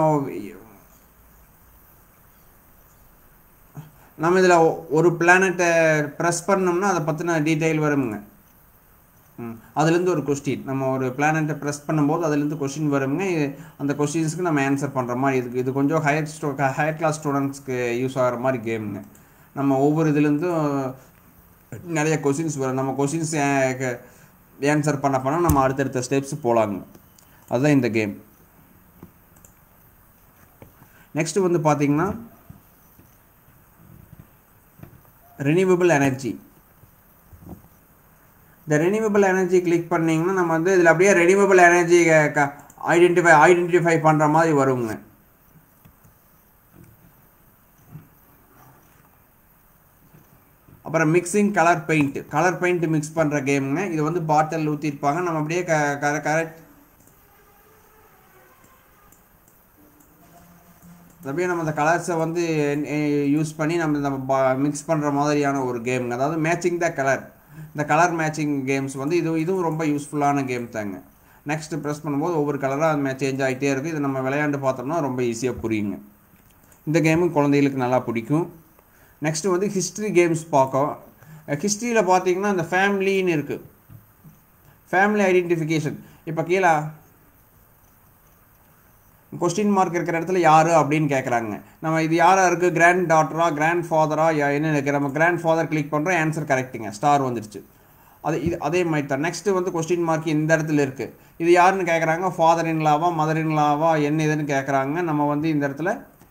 நம்ம இதில் ஒரு பிளானட்டை ப்ரெஸ் பண்ணோம்னா அதை பற்றின டீட்டெயில் வருங்க ம் அதுலேருந்து ஒரு கொஸ்டின் நம்ம ஒரு பிளானட்டை ப்ரெஸ் பண்ணும்போது அதுலேருந்து கொஸ்டின் வருங்க இது- அந்த கொஸ்டின்ஸ்க்கு நம்ம ஆன்சர் பண்ணுற மாதிரி இதுக்கு இது கொஞ்சம் ஹையர் ஸ்டூ ஹையர் கிளாஸ் ஸ்டூடெண்ட்ஸ்க்கு யூஸ் ஆகிற மாதிரி கேமுங்க நம்ம ஒவ்வொரு இதுலேருந்தும் நிறைய கொஸ்டின்ஸ் வரும் நம்ம கொஸ்டின்ஸ் ஆன்சர் பண்ண பண்ண நம்ம அடுத்தடுத்த ஸ்டெப்ஸ் போகலாங்க அதுதான் இந்த கேம் நெக்ஸ்ட் வந்து பார்த்தீங்கன்னா ரெனியூவபிள் எனர்ஜி இந்த ரெனியூவபிள் எனர்ஜி கிளிக் பண்ணீங்கன்னா நம்ம வந்து இதில் அப்படியே ரெனியூவபிள் எனர்ஜி ஐடென்டிஃபை ஐடென்டிஃபை பண்ணுற மாதிரி வருங்க அப்புறம் mixing colour paint colour paint mix பண்ணுற கேமுங்க இது வந்து பாட்டில் ஊற்றிருப்பாங்க நம்ம அப்படியே க கரெக்ட் அப்படியே நம்ம அந்த கலர்ஸை வந்து யூஸ் பண்ணி நம்ம நம்ம மிக்ஸ் பண்ணுற மாதிரியான ஒரு கேமுங்க அதாவது மேட்சிங் த கலர் இந்த கலர் மேட்சிங் கேம்ஸ் வந்து இது இதுவும் ரொம்ப யூஸ்ஃபுல்லான கேம் தாங்க நெக்ஸ்ட் ப்ரெஸ் பண்ணும்போது ஒவ்வொரு கலராக சேஞ்ச் ஆகிட்டே இருக்குது இது நம்ம விளையாண்டு பார்த்தோம்னா ரொம்ப ஈஸியாக புரியுங்க இந்த கேமும் குழந்தைகளுக்கு நல்லா பிடிக்கும் நெக்ஸ்ட்டு வந்து ஹிஸ்ட்ரி கேம்ஸ் பார்க்கோம் ஹிஸ்ட்ரியில் பார்த்தீங்கன்னா இந்த ஃபேமிலின்னு இருக்குது ஃபேமிலி ஐடென்டிஃபிகேஷன் இப்போ கீழே கொஸ்டின் மார்க் இருக்கிற இடத்துல யார் அப்படின்னு கேட்குறாங்க நம்ம இது யாராக இருக்குது கிராண்ட் டாட்டரா கிராண்ட் ஃபாதரா என்ன இருக்கு நம்ம கிராண்ட் ஃபாதர் கிளிக் பண்ணுறோம் ஆன்சர் கரெக்ட்டுங்க ஸ்டார் வந்துருச்சு அது இது அதே மாதிரி தான் நெக்ஸ்ட்டு வந்து கொஸ்டின் மார்க் இந்த இடத்துல இருக்குது இது யாருன்னு கேட்குறாங்க ஃபாதர் இன்லாவா மதர் இன்லாவா என்ன இதுன்னு கேட்குறாங்க நம்ம வந்து இந்த இடத்துல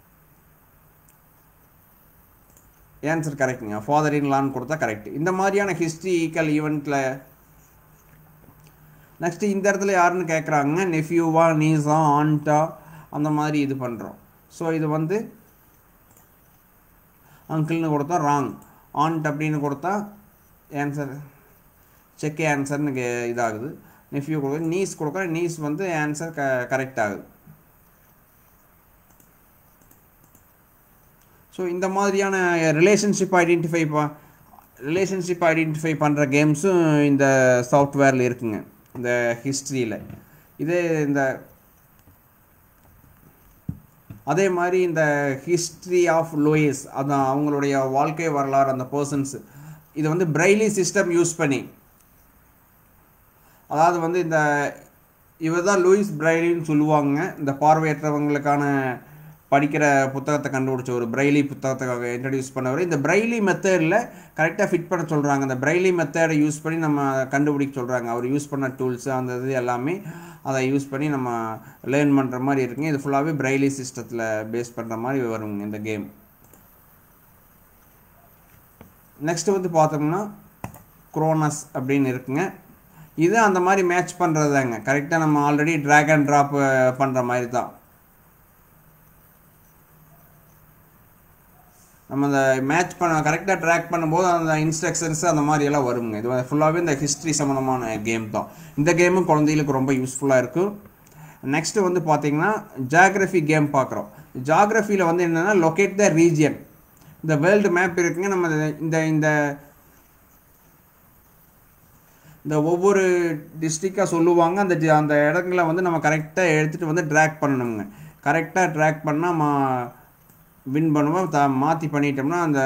ஆன்சர் கரெக்டுங்க ஃபாதர் இன்லான்னு கொடுத்தா கரெக்ட் இந்த மாதிரியான ஹிஸ்ட்ரிக்கல் ஈவெண்ட்டில் நெக்ஸ்ட்டு இந்த இடத்துல யாருன்னு கேட்குறாங்க நெஃப்யூவா நீஸா ஆண்டா அந்த மாதிரி இது பண்ணுறோம் ஸோ இது வந்து அங்கிள்னு கொடுத்தா ராங் ஆண்ட் அப்படின்னு கொடுத்தா ஆன்சர் செக் ஆன்சர்னு கே இதாகுது நெஃப்யூ கொடுக்க நீஸ் கொடுக்குற நீஸ் வந்து ஆன்சர் க கரெக்ட் ஆகுது ஸோ இந்த மாதிரியான ரிலேஷன்ஷிப் ஐடென்டிஃபை ப ரிலேஷன்ஷிப் ஐடென்டிஃபை பண்ணுற கேம்ஸும் இந்த சாஃப்ட்வேரில் இருக்குங்க இந்த ஹிஸ்ட்ரியில் இதே இந்த அதே மாதிரி இந்த ஹிஸ்ட்ரி ஆஃப் லோயஸ் அதான் அவங்களுடைய வாழ்க்கை வரலாறு அந்த பர்சன்ஸ் இது வந்து பிரைலி சிஸ்டம் யூஸ் பண்ணி அதாவது வந்து இந்த இவர் தான் லூயிஸ் பிரைலின்னு சொல்லுவாங்க இந்த பார்வையற்றவங்களுக்கான படிக்கிற புத்தகத்தை கண்டுபிடிச்ச ஒரு பிரைலி புத்தகத்தை இன்ட்ரடியூஸ் பண்ணவர் இந்த பிரைலி மெத்தடில் கரெக்டாக ஃபிட் பண்ண சொல்கிறாங்க அந்த பிரைலி மெத்தடை யூஸ் பண்ணி நம்ம கண்டுபிடிக்க சொல்கிறாங்க அவர் யூஸ் பண்ண டூல்ஸு அந்த இது எல்லாமே அதை யூஸ் பண்ணி நம்ம லேர்ன் பண்ணுற மாதிரி இருக்குங்க இது ஃபுல்லாகவே பிரைலி சிஸ்டத்தில் பேஸ் பண்ணுற மாதிரி வருங்க இந்த கேம் நெக்ஸ்ட் வந்து பார்த்தோம்னா குரோனஸ் அப்படின்னு இருக்குங்க இது அந்த மாதிரி மேட்ச் பண்ணுறதாங்க கரெக்டாக நம்ம ஆல்ரெடி ட்ராக் அண்ட் ட்ராப் பண்ணுற மாதிரி தான் நம்ம அந்த மேட்ச் பண்ண கரெக்டாக ட்ராக் பண்ணும்போது அந்த இன்ஸ்ட்ரக்ஷன்ஸ் அந்த மாதிரி எல்லாம் வருங்க இது ஃபுல்லாகவே இந்த ஹிஸ்ட்ரி சம்மந்தமான கேம் தான் இந்த கேமும் குழந்தைகளுக்கு ரொம்ப யூஸ்ஃபுல்லாக இருக்கும் நெக்ஸ்ட்டு வந்து பார்த்தீங்கன்னா ஜாகிரஃபி கேம் பார்க்குறோம் ஜாகிரஃபியில் வந்து என்னென்னா லொக்கேட் த ரீஜியன் இந்த வேர்ல்டு மேப் இருக்குங்க நம்ம இந்த இந்த இந்த ஒவ்வொரு டிஸ்ட்ரிக்டாக சொல்லுவாங்க அந்த அந்த இடங்களை வந்து நம்ம கரெக்டாக எடுத்துகிட்டு வந்து ட்ராக் பண்ணணுங்க கரெக்டாக ட்ராக் பண்ணால் மா வின் பண்ணுவோம் த மாற்றி பண்ணிட்டோம்னா அந்த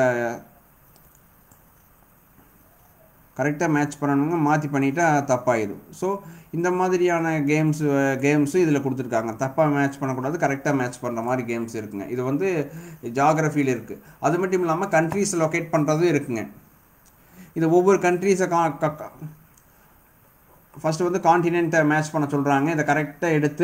கரெக்டாக மேட்ச் பண்ணணுங்க மாற்றி பண்ணிட்டா தப்பாயிடும் ஸோ இந்த மாதிரியான கேம்ஸ் கேம்ஸும் இதில் கொடுத்துருக்காங்க தப்பாக மேட்ச் பண்ணக்கூடாது கரெக்டாக மேட்ச் பண்ணுற மாதிரி கேம்ஸ் இருக்குங்க இது வந்து ஜாகிரஃபியில் இருக்குது அது மட்டும் இல்லாமல் கண்ட்ரீஸ் லொக்கேட் பண்ணுறதும் இருக்குங்க இது ஒவ்வொரு கண்ட்ரீஸை கா ஃபஸ்ட்டு வந்து காண்டினென்ட்டை மேட்ச் பண்ண சொல்கிறாங்க இதை கரெக்டாக எடுத்து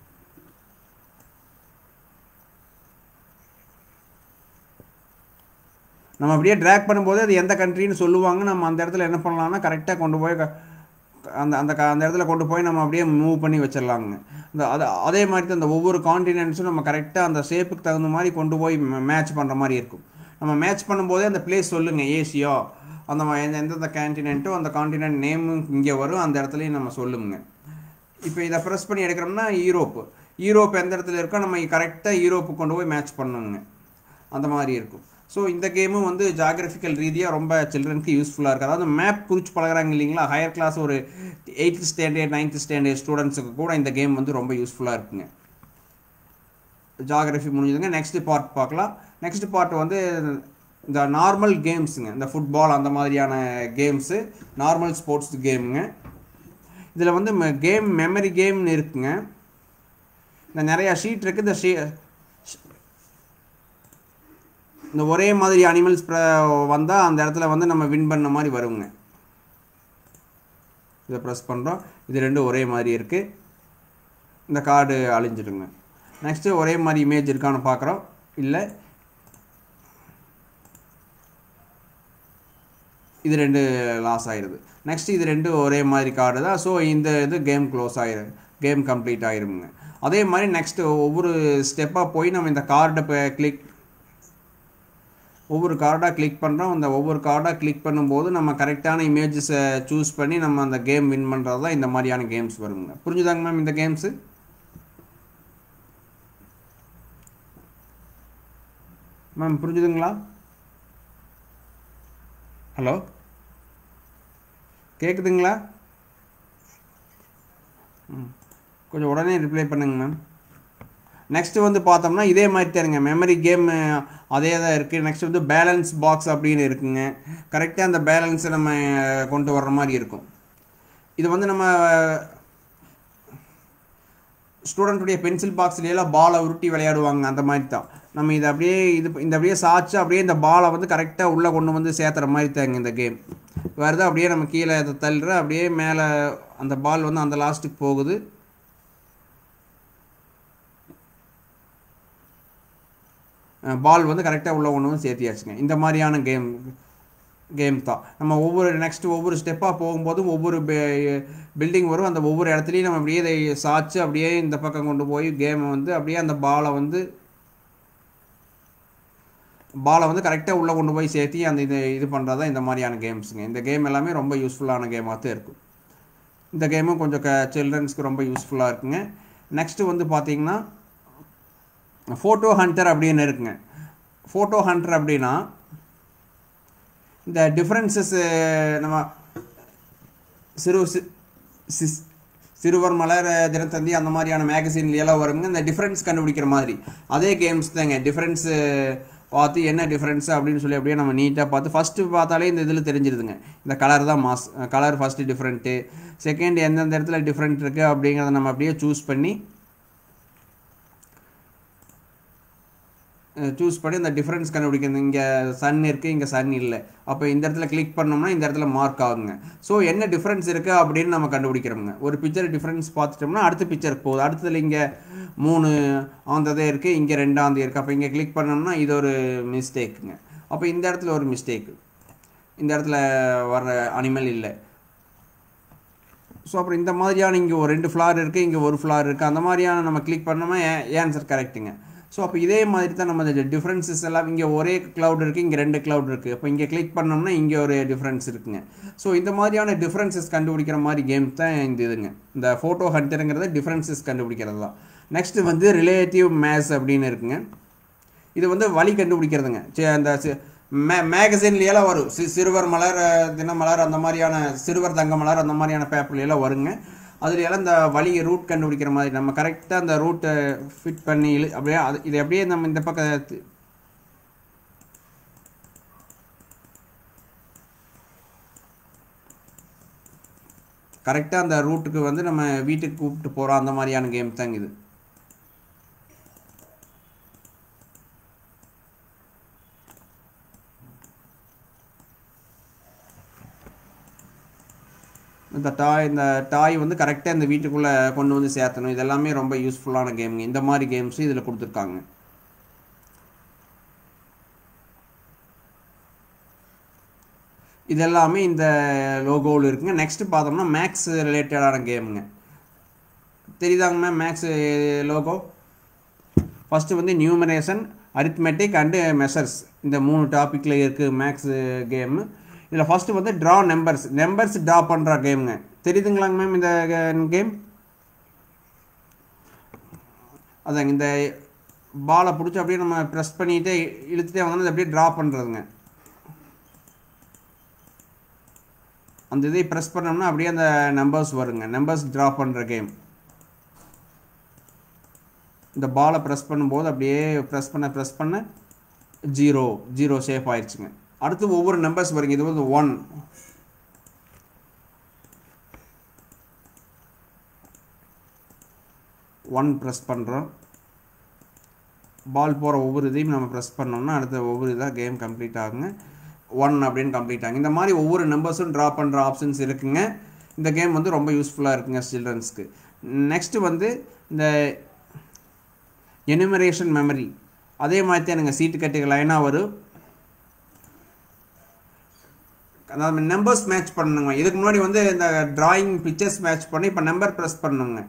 நம்ம அப்படியே ட்ராக் பண்ணும்போது அது எந்த கண்ட்ரின்னு சொல்லுவாங்க நம்ம அந்த இடத்துல என்ன பண்ணலாம்னா கரெக்டாக கொண்டு போய் அந்த அந்த அந்த இடத்துல கொண்டு போய் நம்ம அப்படியே மூவ் பண்ணி வச்சிடலாங்க இந்த அது அதே மாதிரி தான் இந்த ஒவ்வொரு காண்டினென்ட்ஸும் நம்ம கரெக்டாக அந்த ஷேப்புக்கு தகுந்த மாதிரி கொண்டு போய் மேட்ச் பண்ணுற மாதிரி இருக்கும் நம்ம மேட்ச் பண்ணும்போதே அந்த பிளேஸ் சொல்லுங்கள் ஏசியா அந்த எந்த எந்தெந்த காண்டினென்ட்டோ அந்த காண்டினென்ட் நேமும் இங்கே வரும் அந்த இடத்துலையும் நம்ம சொல்லுங்க இப்போ இதை ப்ரெஸ் பண்ணி எடுக்கிறோம்னா யூரோப்பு யூரோப் எந்த இடத்துல இருக்கோ நம்ம கரெக்டாக யூரோப்பு கொண்டு போய் மேட்ச் பண்ணணுங்க அந்த மாதிரி இருக்கும் ஸோ இந்த கேமும் வந்து ஜாகிரபிக்கல் ரீதியாக ரொம்ப சில்ட்ரனுக்கு யூஸ்ஃபுல்லாக இருக்குது அதாவது மேப் குறித்து பழகிறாங்க இல்லைங்களா ஹையர் கிளாஸ் ஒரு எயித்து ஸ்டாண்டர்ட் நைன்த் ஸ்டாண்டர்ட் ஸ்டூடெண்ட்ஸுக்கு கூட இந்த கேம் வந்து ரொம்ப யூஸ்ஃபுல்லாக இருக்குங்க ஜாகிரஃபி முடிஞ்சதுங்க நெக்ஸ்ட் பார்ட் பார்க்கலாம் நெக்ஸ்ட் பார்ட் வந்து இந்த நார்மல் கேம்ஸுங்க இந்த ஃபுட்பால் அந்த மாதிரியான கேம்ஸு நார்மல் ஸ்போர்ட்ஸ் கேமுங்க இதில் வந்து கேம் மெமரி கேம்னு இருக்குங்க இந்த நிறையா ஷீட் இருக்குது இந்த ஷீ இந்த ஒரே மாதிரி அனிமல்ஸ் வந்தால் அந்த இடத்துல வந்து நம்ம வின் பண்ண மாதிரி வருங்க இதை ப்ரெஸ் பண்ணுறோம் இது ரெண்டும் ஒரே மாதிரி இருக்குது இந்த கார்டு அழிஞ்சிடுங்க நெக்ஸ்ட்டு ஒரே மாதிரி இமேஜ் இருக்கான்னு பார்க்குறோம் இல்லை இது ரெண்டு லாஸ் ஆயிடுது நெக்ஸ்ட் இது ரெண்டு ஒரே மாதிரி கார்டு தான் ஸோ இந்த இது கேம் க்ளோஸ் ஆயிரும் கேம் கம்ப்ளீட் ஆயிருங்க அதே மாதிரி நெக்ஸ்ட்டு ஒவ்வொரு ஸ்டெப்பாக போய் நம்ம இந்த கார்டை இப்போ கிளிக் ஒவ்வொரு கார்டாக கிளிக் பண்ணுறோம் அந்த ஒவ்வொரு கார்டாக கிளிக் பண்ணும்போது நம்ம கரெக்டான இமேஜஸை சூஸ் பண்ணி நம்ம அந்த கேம் வின் பண்ணுறது தான் இந்த மாதிரியான கேம்ஸ் வருங்க புரிஞ்சுதாங்க மேம் இந்த கேம்ஸு மேம் புரிஞ்சுதுங்களா ஹலோ கேட்குதுங்களா ம் கொஞ்சம் உடனே ரிப்ளை பண்ணுங்க மேம் நெக்ஸ்ட்டு வந்து பார்த்தோம்னா இதே மாதிரி தானுங்க மெமரி கேம் அதே தான் இருக்குது நெக்ஸ்ட் வந்து பேலன்ஸ் பாக்ஸ் அப்படின்னு இருக்குங்க கரெக்டாக அந்த பேலன்ஸை நம்ம கொண்டு வர்ற மாதிரி இருக்கும் இது வந்து நம்ம ஸ்டூடெண்ட்டுடைய பென்சில் பாக்ஸ்லாம் பாலை உருட்டி விளையாடுவாங்க அந்த மாதிரி தான் நம்ம இதை அப்படியே இது இந்த அப்படியே சாய்ச்சி அப்படியே இந்த பாலை வந்து கரெக்டாக உள்ளே கொண்டு வந்து சேர்த்துற மாதிரி தாங்க இந்த கேம் வருது அப்படியே நம்ம கீழே இதை தள்ளுற அப்படியே மேலே அந்த பால் வந்து அந்த லாஸ்ட்டுக்கு போகுது பால் வந்து கரெக்டாக உள்ள ஒன்று வந்து சேர்த்தியாச்சுங்க இந்த மாதிரியான கேம் கேம் தான் நம்ம ஒவ்வொரு நெக்ஸ்ட் ஒவ்வொரு ஸ்டெப்பாக போகும்போதும் ஒவ்வொரு பில்டிங் வரும் அந்த ஒவ்வொரு இடத்துலையும் நம்ம அப்படியே இதை சாய்ச்சி அப்படியே இந்த பக்கம் கொண்டு போய் கேமை வந்து அப்படியே அந்த பாலை வந்து பாலை வந்து கரெக்டாக உள்ளே கொண்டு போய் சேர்த்தி அந்த இது இது பண்ணுறது தான் இந்த மாதிரியான கேம்ஸுங்க இந்த கேம் எல்லாமே ரொம்ப யூஸ்ஃபுல்லான கேமாக தான் இருக்கும் இந்த கேமும் கொஞ்சம் க சில்ட்ரன்ஸ்க்கு ரொம்ப யூஸ்ஃபுல்லாக இருக்குங்க நெக்ஸ்ட்டு வந்து பார்த்தீங்கன்னா ஃபோட்டோ ஹண்டர் அப்படின்னு இருக்குங்க ஃபோட்டோ ஹண்டர் அப்படின்னா இந்த டிஃப்ரென்சஸ் நம்ம சிறு சிறுவர் மலர் தினத்தந்தி அந்த மாதிரியான மேகசின்ல எல்லாம் வருங்க இந்த டிஃப்ரென்ஸ் கண்டுபிடிக்கிற மாதிரி அதே கேம்ஸ் தாங்க டிஃப்ரென்ஸு பார்த்து என்ன டிஃப்ரென்ஸ் அப்படின்னு சொல்லி அப்படியே நம்ம நீட்டாக பார்த்து ஃபஸ்ட்டு பார்த்தாலே இந்த இதில் தெரிஞ்சிருதுங்க இந்த கலர் தான் மாஸ் கலர் ஃபஸ்ட்டு டிஃப்ரெண்ட்டு செகண்ட் எந்தெந்த இடத்துல டிஃப்ரெண்ட் இருக்குது அப்படிங்கிறத நம்ம அப்படியே சூஸ் பண்ணி சூஸ் பண்ணி இந்த டிஃப்ரென்ஸ் கண்டுபிடிக்கிறது இங்கே சன் இருக்குது இங்கே சன் இல்லை அப்போ இந்த இடத்துல கிளிக் பண்ணோம்னா இந்த இடத்துல மார்க் ஆகுங்க ஸோ என்ன டிஃப்ரென்ஸ் இருக்குது அப்படின்னு நம்ம கண்டுபிடிக்கிறோங்க ஒரு பிக்சர் டிஃப்ரென்ஸ் பார்த்துட்டோம்னா அடுத்த பிக்சருக்கு போகுது அடுத்ததுல இங்கே மூணு ஆந்ததே இருக்குது இங்கே ரெண்டாந்தே இருக்குது அப்போ இங்கே கிளிக் பண்ணோம்னா இது ஒரு மிஸ்டேக்குங்க அப்போ இந்த இடத்துல ஒரு மிஸ்டேக்கு இந்த இடத்துல வர்ற அனிமல் இல்லை ஸோ அப்புறம் இந்த மாதிரியான இங்கே ஒரு ரெண்டு ஃப்ளார் இருக்குது இங்கே ஒரு ஃப்ளார் இருக்குது அந்த மாதிரியான நம்ம கிளிக் பண்ணோம்னா ஆன்சர் கரெக்ட்டுங்க ஸோ அப்போ இதே மாதிரி தான் நம்ம இந்த டிஃப்ரென்சஸ் எல்லாம் இங்கே ஒரே க்ளவுட் இருக்குது இங்கே ரெண்டு க்ளவுட் இருக்குது அப்போ இங்கே கிளிக் பண்ணோம்னா இங்கே ஒரு டிஃப்ரென்ஸ் இருக்குங்க ஸோ இந்த மாதிரியான டிஃப்ரென்சஸ் கண்டுபிடிக்கிற மாதிரி கேம் தான் இந்த இதுங்க இந்த ஃபோட்டோ ஹண்டருங்கிறது டிஃப்ரென்சஸ் கண்டுபிடிக்கிறது தான் நெக்ஸ்ட்டு வந்து ரிலேட்டிவ் மேத்ஸ் அப்படின்னு இருக்குங்க இது வந்து வழி கண்டுபிடிக்கிறதுங்க சே- அந்த சி- மே மேகசின்லையெல்லாம் வரும் சி சிறுவர் மலர் அஹ், தினமலர் அந்த மாதிரியான சிறுவர் தங்க மலர் அந்த மாதிரியான பேப்பர்ல எல்லாம் வருங்க அதுல எல்லாம் இந்த வழி ரூட் கண்டுபிடிக்கிற மாதிரி நம்ம கரெக்டாக அந்த ரூட்டை ஃபிட் பண்ணி இழு அப்படியே அது இது அப்படியே நம்ம இந்த பக்கம் தி- கரெக்டாக அந்த ரூட்டுக்கு வந்து நம்ம வீட்டுக்கு கூப்பிட்டு போகிறோம் அந்த மாதிரியான கேம் தாங்க இது இந்த டாய் இந்த டாய் வந்து கரெக்டாக இந்த வீட்டுக்குள்ளே கொண்டு வந்து சேர்த்தணும் இதெல்லாமே ரொம்ப யூஸ்ஃபுல்லான கேம்ங்க இந்த மாதிரி கேம்ஸும் இதில் கொடுத்துருக்காங்க இதெல்லாமே இந்த லோகோவில் இருக்குங்க நெக்ஸ்ட் பார்த்தோம்னா மேக்ஸ் ரிலேட்டடான கேமுங்க தெரியுதாங்க மேம் மேக்ஸ் லோகோ ஃபஸ்ட்டு வந்து நியூமரேஷன் அரித்மெட்டிக் அண்டு மெஷர்ஸ் இந்த மூணு டாப்பிக்கில் இருக்குது மேக்ஸ் கேமு இதில் ஃபஸ்ட்டு வந்து ட்ரா நம்பர்ஸ் நம்பர்ஸ் ட்ரா பண்ணுற கேமுங்க தெரியுதுங்களாங்க மேம் இந்த கேம் அதாங்க இந்த பாலை பிடிச்சி அப்படியே நம்ம ப்ரெஸ் பண்ணிகிட்டே இழுத்துட்டே வந்தோம்னா இது அப்படியே ட்ரா பண்ணுறதுங்க அந்த இதை ப்ரெஸ் பண்ணோம்னா அப்படியே அந்த நம்பர்ஸ் வருங்க நம்பர்ஸ் ட்ரா பண்ணுற கேம் இந்த பாலை ப்ரெஸ் பண்ணும்போது அப்படியே ப்ரெஸ் பண்ண ப்ரெஸ் பண்ண ஜீரோ ஜீரோ ஷேப் ஆயிடுச்சுங்க அடுத்து ஒவ்வொரு நம்பர்ஸ் வருங்க இது வந்து ஒன் ஒன் ப்ரெஸ் பண்ணுறோம் பால் போகிற ஒவ்வொரு இதையும் நம்ம ப்ரெஸ் பண்ணோம்னா அடுத்த ஒவ்வொரு இதாக கேம் கம்ப்ளீட் ஆகுங்க ஒன் அப்படின்னு கம்ப்ளீட் ஆகும் இந்த மாதிரி ஒவ்வொரு நம்பர்ஸும் ட்ரா பண்ணுற ஆப்ஷன்ஸ் இருக்குங்க இந்த கேம் வந்து ரொம்ப யூஸ்ஃபுல்லாக இருக்குங்க சில்ட்ரன்ஸ்க்கு நெக்ஸ்ட்டு வந்து இந்த எனுமரேஷன் மெமரி அதே மாதிரி தான் எனக்கு சீட்டு கட்டுகள் லைனாக வரும் அதாவது நம்பர்ஸ் மேட்ச் பண்ணணுங்க இதுக்கு முன்னாடி வந்து இந்த டிராயிங் பிக்சர்ஸ் மேட்ச் பண்ணி இப்போ நம்பர் ப்ரெஸ் பண்ணணுங்க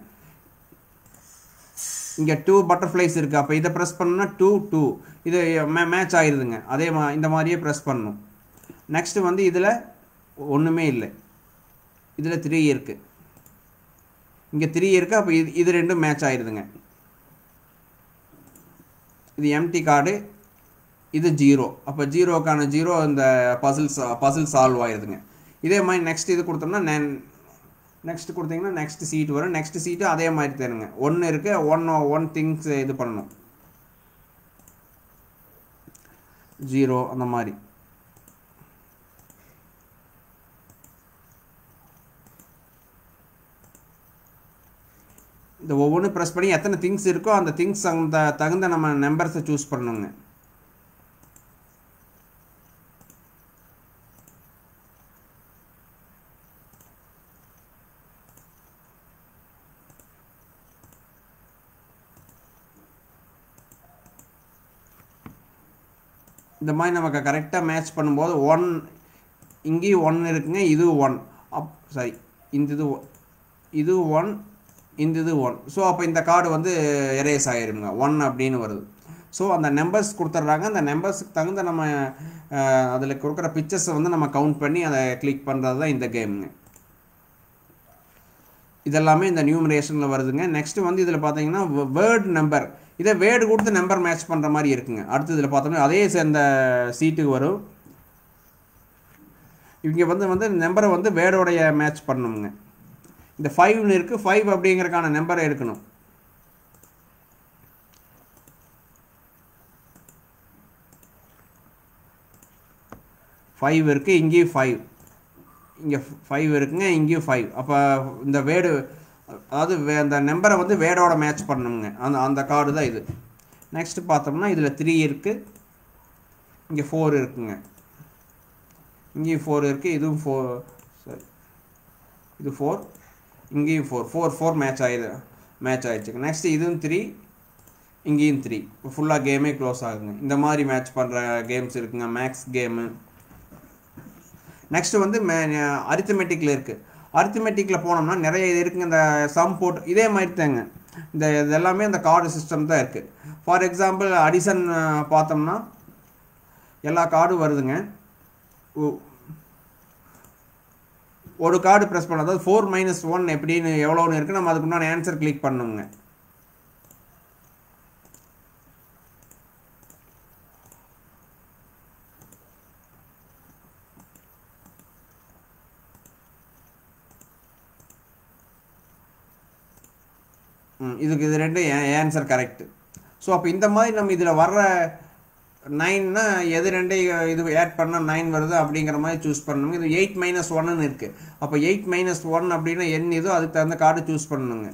இங்கே டூ பட்டர்ஃப்ளைஸ் இருக்குது அப்போ இதை ப்ரெஸ் பண்ணணும்னா டூ டூ இது மே மேட்ச் ஆயிடுதுங்க அதே மா இந்த மாதிரியே ப்ரெஸ் பண்ணணும் நெக்ஸ்ட்டு வந்து இதில் ஒன்றுமே இல்லை இதில் த்ரீ இருக்குது இங்கே த்ரீ இருக்குது அப்போ இது இது ரெண்டும் மேட்ச் ஆயிடுதுங்க இது எம்டி கார்டு இது ஜீரோ அப்போ ஜீரோக்கான ஜீரோ இந்த பசில் பசில் சால்வ் ஆயிடுதுங்க இதே மாதிரி நெக்ஸ்ட் இது கொடுத்தோம்னா நெக்ஸ்ட் கொடுத்தீங்கன்னா நெக்ஸ்ட் சீட் வரும் நெக்ஸ்ட் சீட்டு அதே மாதிரி தருங்க ஒன்று இருக்கு ஒன் ஒன் திங்ஸ் இது பண்ணணும் ஜீரோ அந்த மாதிரி இந்த ஒவ்வொன்றும் ப்ரெஸ் பண்ணி எத்தனை திங்ஸ் இருக்கோ அந்த திங்ஸ் அந்த தகுந்த நம்ம நம்பர்ஸை சூஸ் பண்ணணுங்க இந்த மாதிரி நமக்கு கரெக்டாக மேட்ச் பண்ணும்போது ஒன் இங்கேயும் ஒன் இருக்குங்க இது ஒன் அப் சாரி இந்த இது ஒ- இது ஒன் இந்த இது ஒன் ஸோ அப்போ இந்த கார்டு வந்து எரேஸ் ஆயிருங்க ஒன் அப்படின்னு வருது ஸோ அந்த நம்பர்ஸ் கொடுத்துட்றாங்க அந்த நம்பர்ஸுக்கு தகுந்த நம்ம அதில் கொடுக்குற பிக்சர்ஸை வந்து நம்ம கவுண்ட் பண்ணி அதை கிளிக் பண்ணுறது தான் இந்த கேமுங்க இதெல்லாமே இந்த நியூமரேஷனில் வருதுங்க நெக்ஸ்ட் வந்து இதில் பார்த்தீங்கன்னா வேர்ட் நம்பர் இதை வேர்டு கொடுத்து நம்பர் மேட்ச் பண்ணுற மாதிரி இருக்குங்க அடுத்து இதில் பார்த்தோம்னா அதே சேர்ந்த சீட்டுக்கு வரும் இவங்க வந்து வந்து நம்பரை வந்து வேர்டோடைய மேட்ச் பண்ணணுங்க இந்த ஃபைவ்னு இருக்குது ஃபைவ் அப்படிங்கிறக்கான நம்பரை எடுக்கணும் ஃபைவ் இருக்குது இங்கேயும் ஃபைவ் இங்கே ஃபைவ் இருக்குங்க இங்கேயும் ஃபைவ் அப்போ இந்த வேடு அதாவது வே அந்த நம்பரை வந்து வேடோட மேட்ச் பண்ணணுங்க அந்த அந்த கார்டு தான் இது நெக்ஸ்ட்டு பார்த்தோம்னா இதில் த்ரீ இருக்குது இங்கே ஃபோர் இருக்குங்க இங்கேயும் ஃபோர் இருக்குது இதுவும் ஃபோர் சாரி இது ஃபோர் இங்கேயும் ஃபோர் ஃபோர் ஃபோர் மேட்ச் ஆயிடு மேட்ச் ஆயிடுச்சுங்க நெக்ஸ்ட் இதுவும் த்ரீ இங்கேயும் த்ரீ ஃபுல்லாக கேமே க்ளோஸ் ஆகுங்க இந்த மாதிரி மேட்ச் பண்ணுற கேம்ஸ் இருக்குங்க மேக்ஸ் கேமு நெக்ஸ்ட் வந்து அரித்தமெட்டிக்கில் இருக்குது அரித்தமெட்டிக்கில் போனோம்னா நிறைய இது இருக்குங்க இந்த சம் போட்டு இதே மாதிரி தாங்க இந்த இது எல்லாமே அந்த கார்டு சிஸ்டம் தான் இருக்குது ஃபார் எக்ஸாம்பிள் அடிசன் பார்த்தோம்னா எல்லா கார்டும் வருதுங்க ஒ- ஒரு கார்டு ப்ரெஸ் பண்ண அதாவது ஃபோர் மைனஸ் ஒன் எப்படின்னு எவ்வளோன்னு இருக்குது நம்ம அதுக்கு முன்னாடி ஆன்சர் கிளிக் பண்ணணுங்க ம், இதுக்கு இது ரெண்டும் ஆன்சர் கரெக்டு ஸோ அப்போ இந்த மாதிரி நம்ம இதில் வர்ற நைன்னா எது ரெண்டு இது ஆட் பண்ணால் நைன் வருது அப்படிங்கிற மாதிரி சூஸ் பண்ணணுங்க இது எயிட் மைனஸ் ஒன்னு இருக்குது அப்போ எயிட் மைனஸ் ஒன் அப்படின்னா என் இதோ அதுக்கு தகுந்த கார்டு சூஸ் பண்ணணுங்க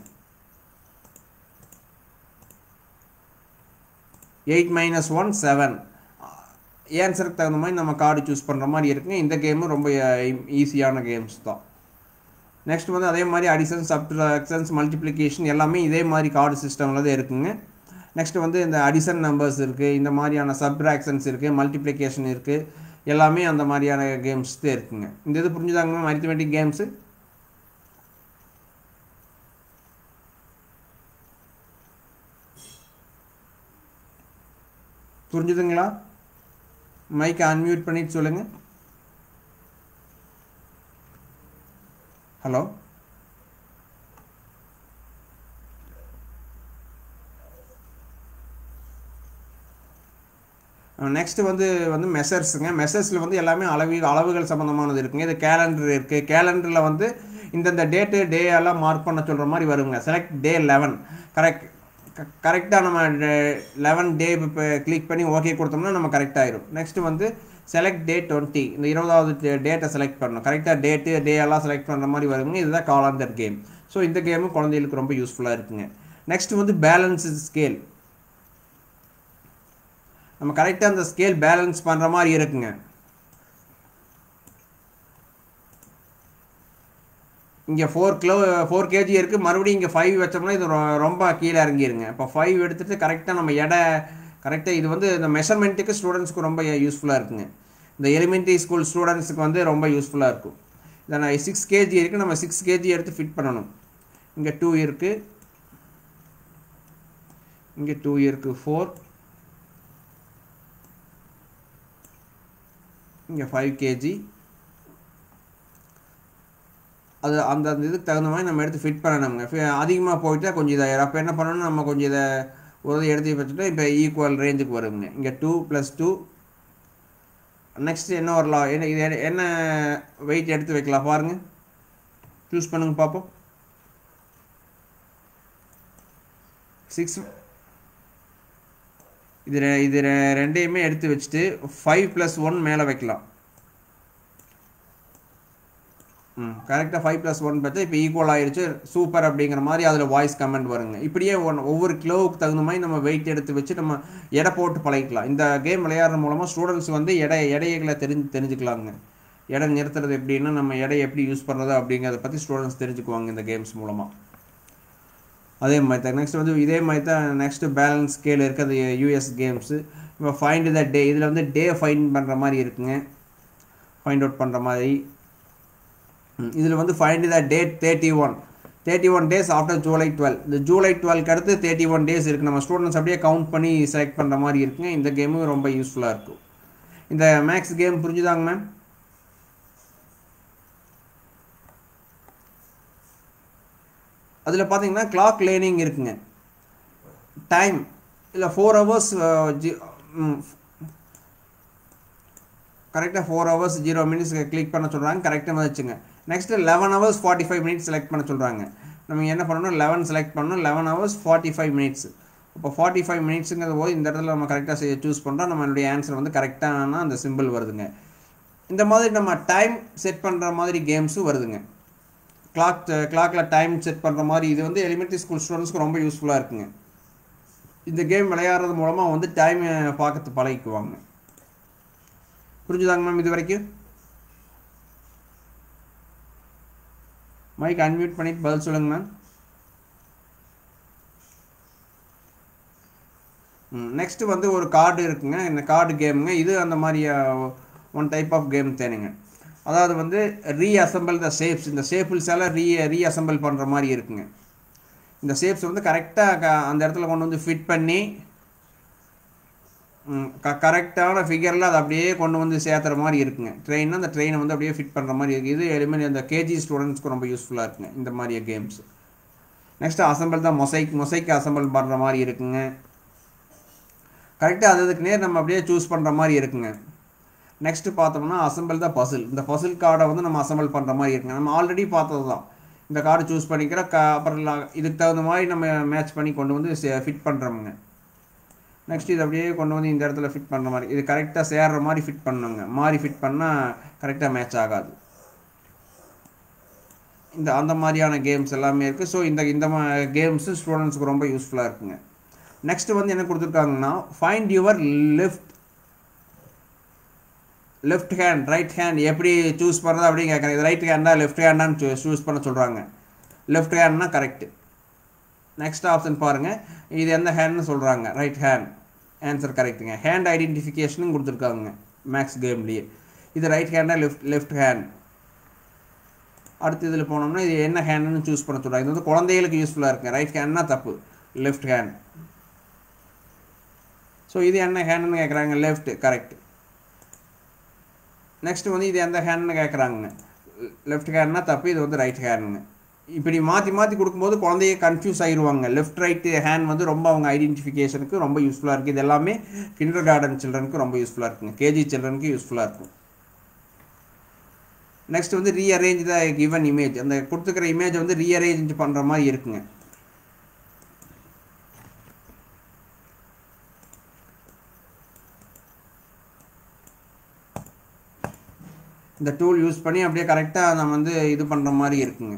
எயிட் மைனஸ் ஒன் செவன் ஏன்சருக்கு தகுந்த மாதிரி நம்ம கார்டு சூஸ் பண்ணுற மாதிரி இருக்குங்க இந்த கேமும் ரொம்ப ஈஸியான கேம்ஸ் தான் நெக்ஸ்ட் வந்து அதே மாதிரி அடிஷன் சப்ட்ராக்ஷன்ஸ் மல்டிப்ளிகேஷன் எல்லாமே இதே மாதிரி கார்டு சிஸ்டமில் தான் இருக்குங்க நெக்ஸ்ட் வந்து இந்த அடிஷன் நம்பர்ஸ் இருக்குது இந்த மாதிரியான சப்ட்ராக்ஷன்ஸ் இருக்குது மல்டிப்ளிகேஷன் இருக்குது எல்லாமே அந்த மாதிரியான கேம்ஸ் தான் இருக்குங்க இந்த இது புரிஞ்சுதாங்க மேம் அரித்மெட்டிக் கேம்ஸு புரிஞ்சுதுங்களா மைக்கை அன்மியூட் பண்ணிட்டு சொல்லுங்கள் ஹலோ நெக்ஸ்ட் வந்து வந்து மெஷர்ஸுங்க மெஷர்ஸில் வந்து எல்லாமே அளவி அளவுகள் சம்மந்தமானது இருக்குங்க இது கேலண்டர் இருக்குது கேலண்டரில் வந்து இந்தந்த டேட்டு டே எல்லாம் மார்க் பண்ண சொல்கிற மாதிரி வருங்க செலக்ட் டே லெவன் கரெக்ட் கரெக்டாக நம்ம லெவன் டே இப்போ கிளிக் பண்ணி ஓகே கொடுத்தோம்னா நம்ம கரெக்ட் ஆயிரும் நெக்ஸ்ட் வந்து செலக்ட் டே டுவெண்ட்டி இந்த இருபதாவது டேட்டை செலக்ட் பண்ணணும் கரெக்டாக டேட்டு டே எல்லாம் செலக்ட் பண்ணுற மாதிரி வருங்க இதுதான் காலாந்தர் கேம் ஸோ இந்த கேமும் குழந்தைகளுக்கு ரொம்ப யூஸ்ஃபுல்லாக இருக்குங்க நெக்ஸ்ட் வந்து பேலன்ஸ் ஸ்கேல் நம்ம கரெக்டாக அந்த ஸ்கேல் பேலன்ஸ் பண்ணுற மாதிரி இருக்குங்க இங்கே ஃபோர் கிலோ ஃபோர் கேஜி இருக்குது மறுபடியும் இங்கே ஃபைவ் வச்சோம்னா இது ரொ- ரொம்ப கீழே இறங்கிருங்க இப்போ ஃபைவ் எடுத்துகிட்டு கரெக்டாக நம்ம எடை கரெக்டாக இது வந்து இந்த மெஷர்மெண்ட்டுக்கு ஸ்டூடெண்ட்ஸ்க்கு ரொம்ப யூஸ்ஃபுல்லாக இருக்குங்க இந்த எலிமெண்ட்ரி ஸ்கூல் ஸ்டூடெண்ட்ஸுக்கு வந்து ரொம்ப யூஸ்ஃபுல்லாக இருக்கும் இதை நான் சிக்ஸ் கேஜி இருக்குது நம்ம சிக்ஸ் கேஜி எடுத்து ஃபிட் பண்ணணும் இங்கே டூ இருக்குது இங்கே டூ இருக்குது ஃபோர் இங்கே ஃபைவ் கேஜி அது அந்த அந்த இதுக்கு தகுந்த மாதிரி நம்ம எடுத்து ஃபிட் பண்ணணுங்க அதிகமாக போயிட்டா கொஞ்சம் இதாயிரும் அப்போ என்ன பண்ணணும் நம்ம கொஞ்சம் இதை ஒரு இதை எடுத்து வச்சுட்டு இப்போ ஈக்குவல் ரேஞ்சுக்கு வருங்க இங்கே டூ ப்ளஸ் டூ நெக்ஸ்ட் என்ன வரலாம் என்ன இது என்ன- என்ன வெயிட் எடுத்து வைக்கலாம் பாருங்க சூஸ் பண்ணுங்க பார்ப்போம் சிக்ஸ் இது ரெ- இது ரெ- ரெண்டையுமே எடுத்து வச்சுட்டு ஃபைவ் ப்ளஸ் ஒன் மேலே வைக்கலாம் ம் கரெக்டாக ஃபைவ் ப்ளஸ் ஒன் பார்த்தா இப்போ ஈக்குவல் ஆயிடுச்சு சூப்பர் அப்படிங்கிற மாதிரி அதில் வாய்ஸ் கமெண்ட் வருங்க இப்படியே ஒன் ஒவ்வொரு கிலோவுக்கு தகுந்த மாதிரி நம்ம வெயிட் எடுத்து வச்சு நம்ம எடை போட்டு பழகிக்கலாம் இந்த கேம் விளையாடுற மூலமாக ஸ்டூடெண்ட்ஸ் வந்து எடை எடைகளை தெரிஞ்சு தெரிஞ்சுக்கலாங்க எடை நிறுத்துறது எப்படின்னா நம்ம எடை எப்படி யூஸ் பண்ணுறது அப்படிங்கிறத பற்றி ஸ்டூடெண்ட்ஸ் தெரிஞ்சுக்குவாங்க இந்த கேம்ஸ் மூலமாக அதே மாதிரி தான் நெக்ஸ்ட் வந்து இதே மாதிரி தான் நெக்ஸ்ட்டு பேலன்ஸ் ஸ்கேல் இருக்கிறது யூஎஸ் கேம்ஸு இப்போ ஃபைண்ட் த டே இதில் வந்து டே ஃபைண்ட் பண்ணுற மாதிரி இருக்குங்க ஃபைண்ட் அவுட் பண்ணுற மாதிரி இதில் வந்து find the date thirty one thirty one days after July twelve இந்த ஜூலை டுவெல்க்கு அடுத்து தேர்ட்டி ஒன் டேஸ் இருக்குது நம்ம ஸ்டூடெண்ட்ஸ் அப்படியே கவுண்ட் பண்ணி செலக்ட் பண்ணுற மாதிரி இருக்குங்க இந்த கேமும் ரொம்ப யூஸ்ஃபுல்லாக இருக்கும் இந்த மேக்ஸ் கேம் புரிஞ்சுதாங்க மேம் அதில் பார்த்தீங்கன்னா கிளாக் லேர்னிங் இருக்குங்க டைம் இல்லை ஃபோர் ஹவர்ஸ் கரெக்டாக four hours zero minutes click பண்ண சொல்கிறாங்க கரெக்டாக வச்சுங்க next eleven hours forty five minutes select பண்ண சொல்கிறாங்க நம்ம என்ன பண்ணணும் லெவன் செலக்ட் பண்ணணும் eleven hours forty five minutes இப்போ ஃபார்ட்டி ஃபைவ் மினிட்ஸுங்கிறது போது இந்த இடத்துல நம்ம கரெக்டாக சூஸ் பண்ணுறோம் நம்மளுடைய ஆன்சர் வந்து கரெக்டான அந்த சிம்பிள் வருதுங்க இந்த மாதிரி நம்ம டைம் செட் பண்ணுற மாதிரி கேம்ஸும் வருதுங்க கிளாக் கிளாக்கில் டைம் செட் பண்ணுற மாதிரி இது வந்து எலிமெண்ட்ரி ஸ்கூல் ஸ்டூடெண்ட்ஸ்க்கு ரொம்ப யூஸ்ஃபுல்லாக இருக்குங்க இந்த கேம் விளையாடுறது மூலமாக வந்து டைம் பார்க்கறது பழகிக்குவாங்க புரிஞ்சுதாங்க மேம் இது வரைக்கும் மைக் அன்மியூட் பண்ணிட்டு பதில் சொல்லுங்க மேம் நெக்ஸ்ட் வந்து ஒரு கார்டு இருக்குங்க இந்த கார்டு கேமுங்க இது அந்த மாதிரி ஒன் டைப் ஆஃப் கேம் தேனுங்க அதாவது வந்து ரீஅசம்பிள் த ஷேப்ஸ் இந்த ஷேப்பிள்ஸ் எல்லாம் ரீ ரீஅசம்பிள் பண்ணுற மாதிரி இருக்குங்க இந்த ஷேப்ஸ் வந்து கரெக்டாக அந்த இடத்துல கொண்டு வந்து ஃபிட் பண்ணி க கரெக்டான ஃபிகரில் அதை அப்படியே கொண்டு வந்து சேர்த்துற மாதிரி இருக்குங்க ட்ரெயின் அந்த ட்ரெயினை வந்து அப்படியே ஃபிட் பண்ணுற மாதிரி இருக்குது இது எலிமெண்ட் அந்த கேஜி ஸ்டூடெண்ட்ஸ்க்கு ரொம்ப யூஸ்ஃபுல்லாக இருக்குங்க இந்த மாதிரி கேம்ஸ் நெக்ஸ்ட்டு அசம்பிள் தான் மொசைக் மொசைக் அசம்பிள் பண்ணுற மாதிரி இருக்குங்க கரெக்டாக அது அதுக்கு நேர் நம்ம அப்படியே சூஸ் பண்ணுற மாதிரி இருக்குங்க நெக்ஸ்ட்டு பார்த்தோம்னா அசம்பிள் தான் பசில் இந்த பசில் கார்டை வந்து நம்ம அசம்பிள் பண்ணுற மாதிரி இருக்குங்க நம்ம ஆல்ரெடி பார்த்தது தான் இந்த கார்டு சூஸ் பண்ணிக்கிற க அப்புறம் இதுக்கு தகுந்த மாதிரி நம்ம மேட்ச் பண்ணி கொண்டு வந்து ஃபிட் பண்ணுறோமுங்க நெக்ஸ்ட் இது அப்படியே கொண்டு வந்து இந்த இடத்துல ஃபிட் பண்ணுற மாதிரி இது கரெக்டாக சேர்ற மாதிரி ஃபிட் பண்ணுங்க மாதிரி ஃபிட் பண்ணால் கரெக்டாக மேட்ச் ஆகாது இந்த அந்த மாதிரியான கேம்ஸ் எல்லாமே இருக்குது ஸோ இந்த இந்த கேம்ஸு ஸ்டூடெண்ட்ஸுக்கு ரொம்ப யூஸ்ஃபுல்லாக இருக்குங்க நெக்ஸ்ட் வந்து என்ன கொடுத்துருக்காங்கன்னா find your left left hand right hand எப்படி சூஸ் பண்ணுறது அப்படின்னு கேட்குறேன் இது ரைட் ஹேண்டா லெஃப்ட் ஹேண்டான்னு சூஸ் பண்ண சொல்கிறாங்க லெஃப்ட் ஹேண்ட்னா கரெக்ட் நெக்ஸ்ட் ஆப்ஷன் பாருங்கள் இது எந்த ஹேண்ட்னு சொல்கிறாங்க ரைட் ஹேண்ட் ஆன்சர் கரெக்டுங்க ஹேண்ட் ஐடென்டிஃபிகேஷனும் கொடுத்துருக்காங்க மேக்ஸ் கேம்லேயே இது ரைட் ஹேண்டா லெஃப்ட் லெஃப்ட் ஹேண்ட் அடுத்து இதில் போனோம்னா இது என்ன ஹேண்டுன்னு சூஸ் பண்ண சொல்கிறாங்க இது வந்து குழந்தைகளுக்கு யூஸ்ஃபுல்லாக இருக்குது ரைட் ஹேண்ட்னா தப்பு லெஃப்ட் ஹேண்ட் ஸோ இது என்ன ஹேண்டுன்னு கேட்குறாங்க லெஃப்ட் கரெக்ட் நெக்ஸ்ட் வந்து இது எந்த ஹேண்ட்னு கேட்குறாங்க லெஃப்ட் ஹேண்ட்னா தப்பு இது வந்து ரைட் ஹேண்டுங்க இப்படி மாற்றி மாற்றி கொடுக்கும்போது குழந்தைய கன்ஃபியூஸ் ஆயிடுவாங்க லெஃப்ட் ரைட் ஹேண்ட் வந்து ரொம்ப அவங்க ஐடென்டிஃபிகேஷனுக்கு ரொம்ப யூஸ்ஃபுல்லாக இருக்குது இது எல்லாமே கிண்டர் கார்டன் சில்ட்ரனுக்கு ரொம்ப யூஸ்ஃபுல்லாக இருக்குங்க கேஜி சில்ட்ரனுக்கு யூஸ்ஃபுல்லாக இருக்கும் நெக்ஸ்ட் வந்து ரீஅரேஞ்ச் த கிவன் இமேஜ் அந்த கொடுத்துக்கிற இமேஜ் வந்து ரீஅரேஞ்ச் பண்ணுற மாதிரி இருக்குங்க இந்த டூல் யூஸ் பண்ணி அப்படியே கரெக்டாக நம்ம வந்து இது பண்ணுற மாதிரி இருக்குங்க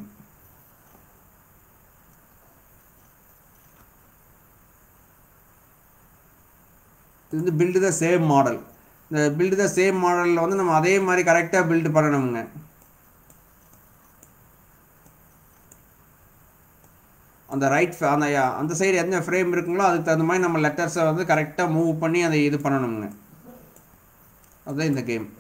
இது வந்து பில்டு த சேம் மாடல் இந்த பில்டு த சேம் மாடலில் வந்து நம்ம அதே மாதிரி கரெக்டாக பில்டு பண்ணணுங்க அந்த ரைட் அந்த அந்த சைடு எந்த ஃப்ரேம் இருக்குங்களோ அதுக்கு தகுந்த மாதிரி நம்ம லெட்டர்ஸை வந்து கரெக்டாக மூவ் பண்ணி அதை இது பண்ணணுங்க அதுதான் இந்த கேம்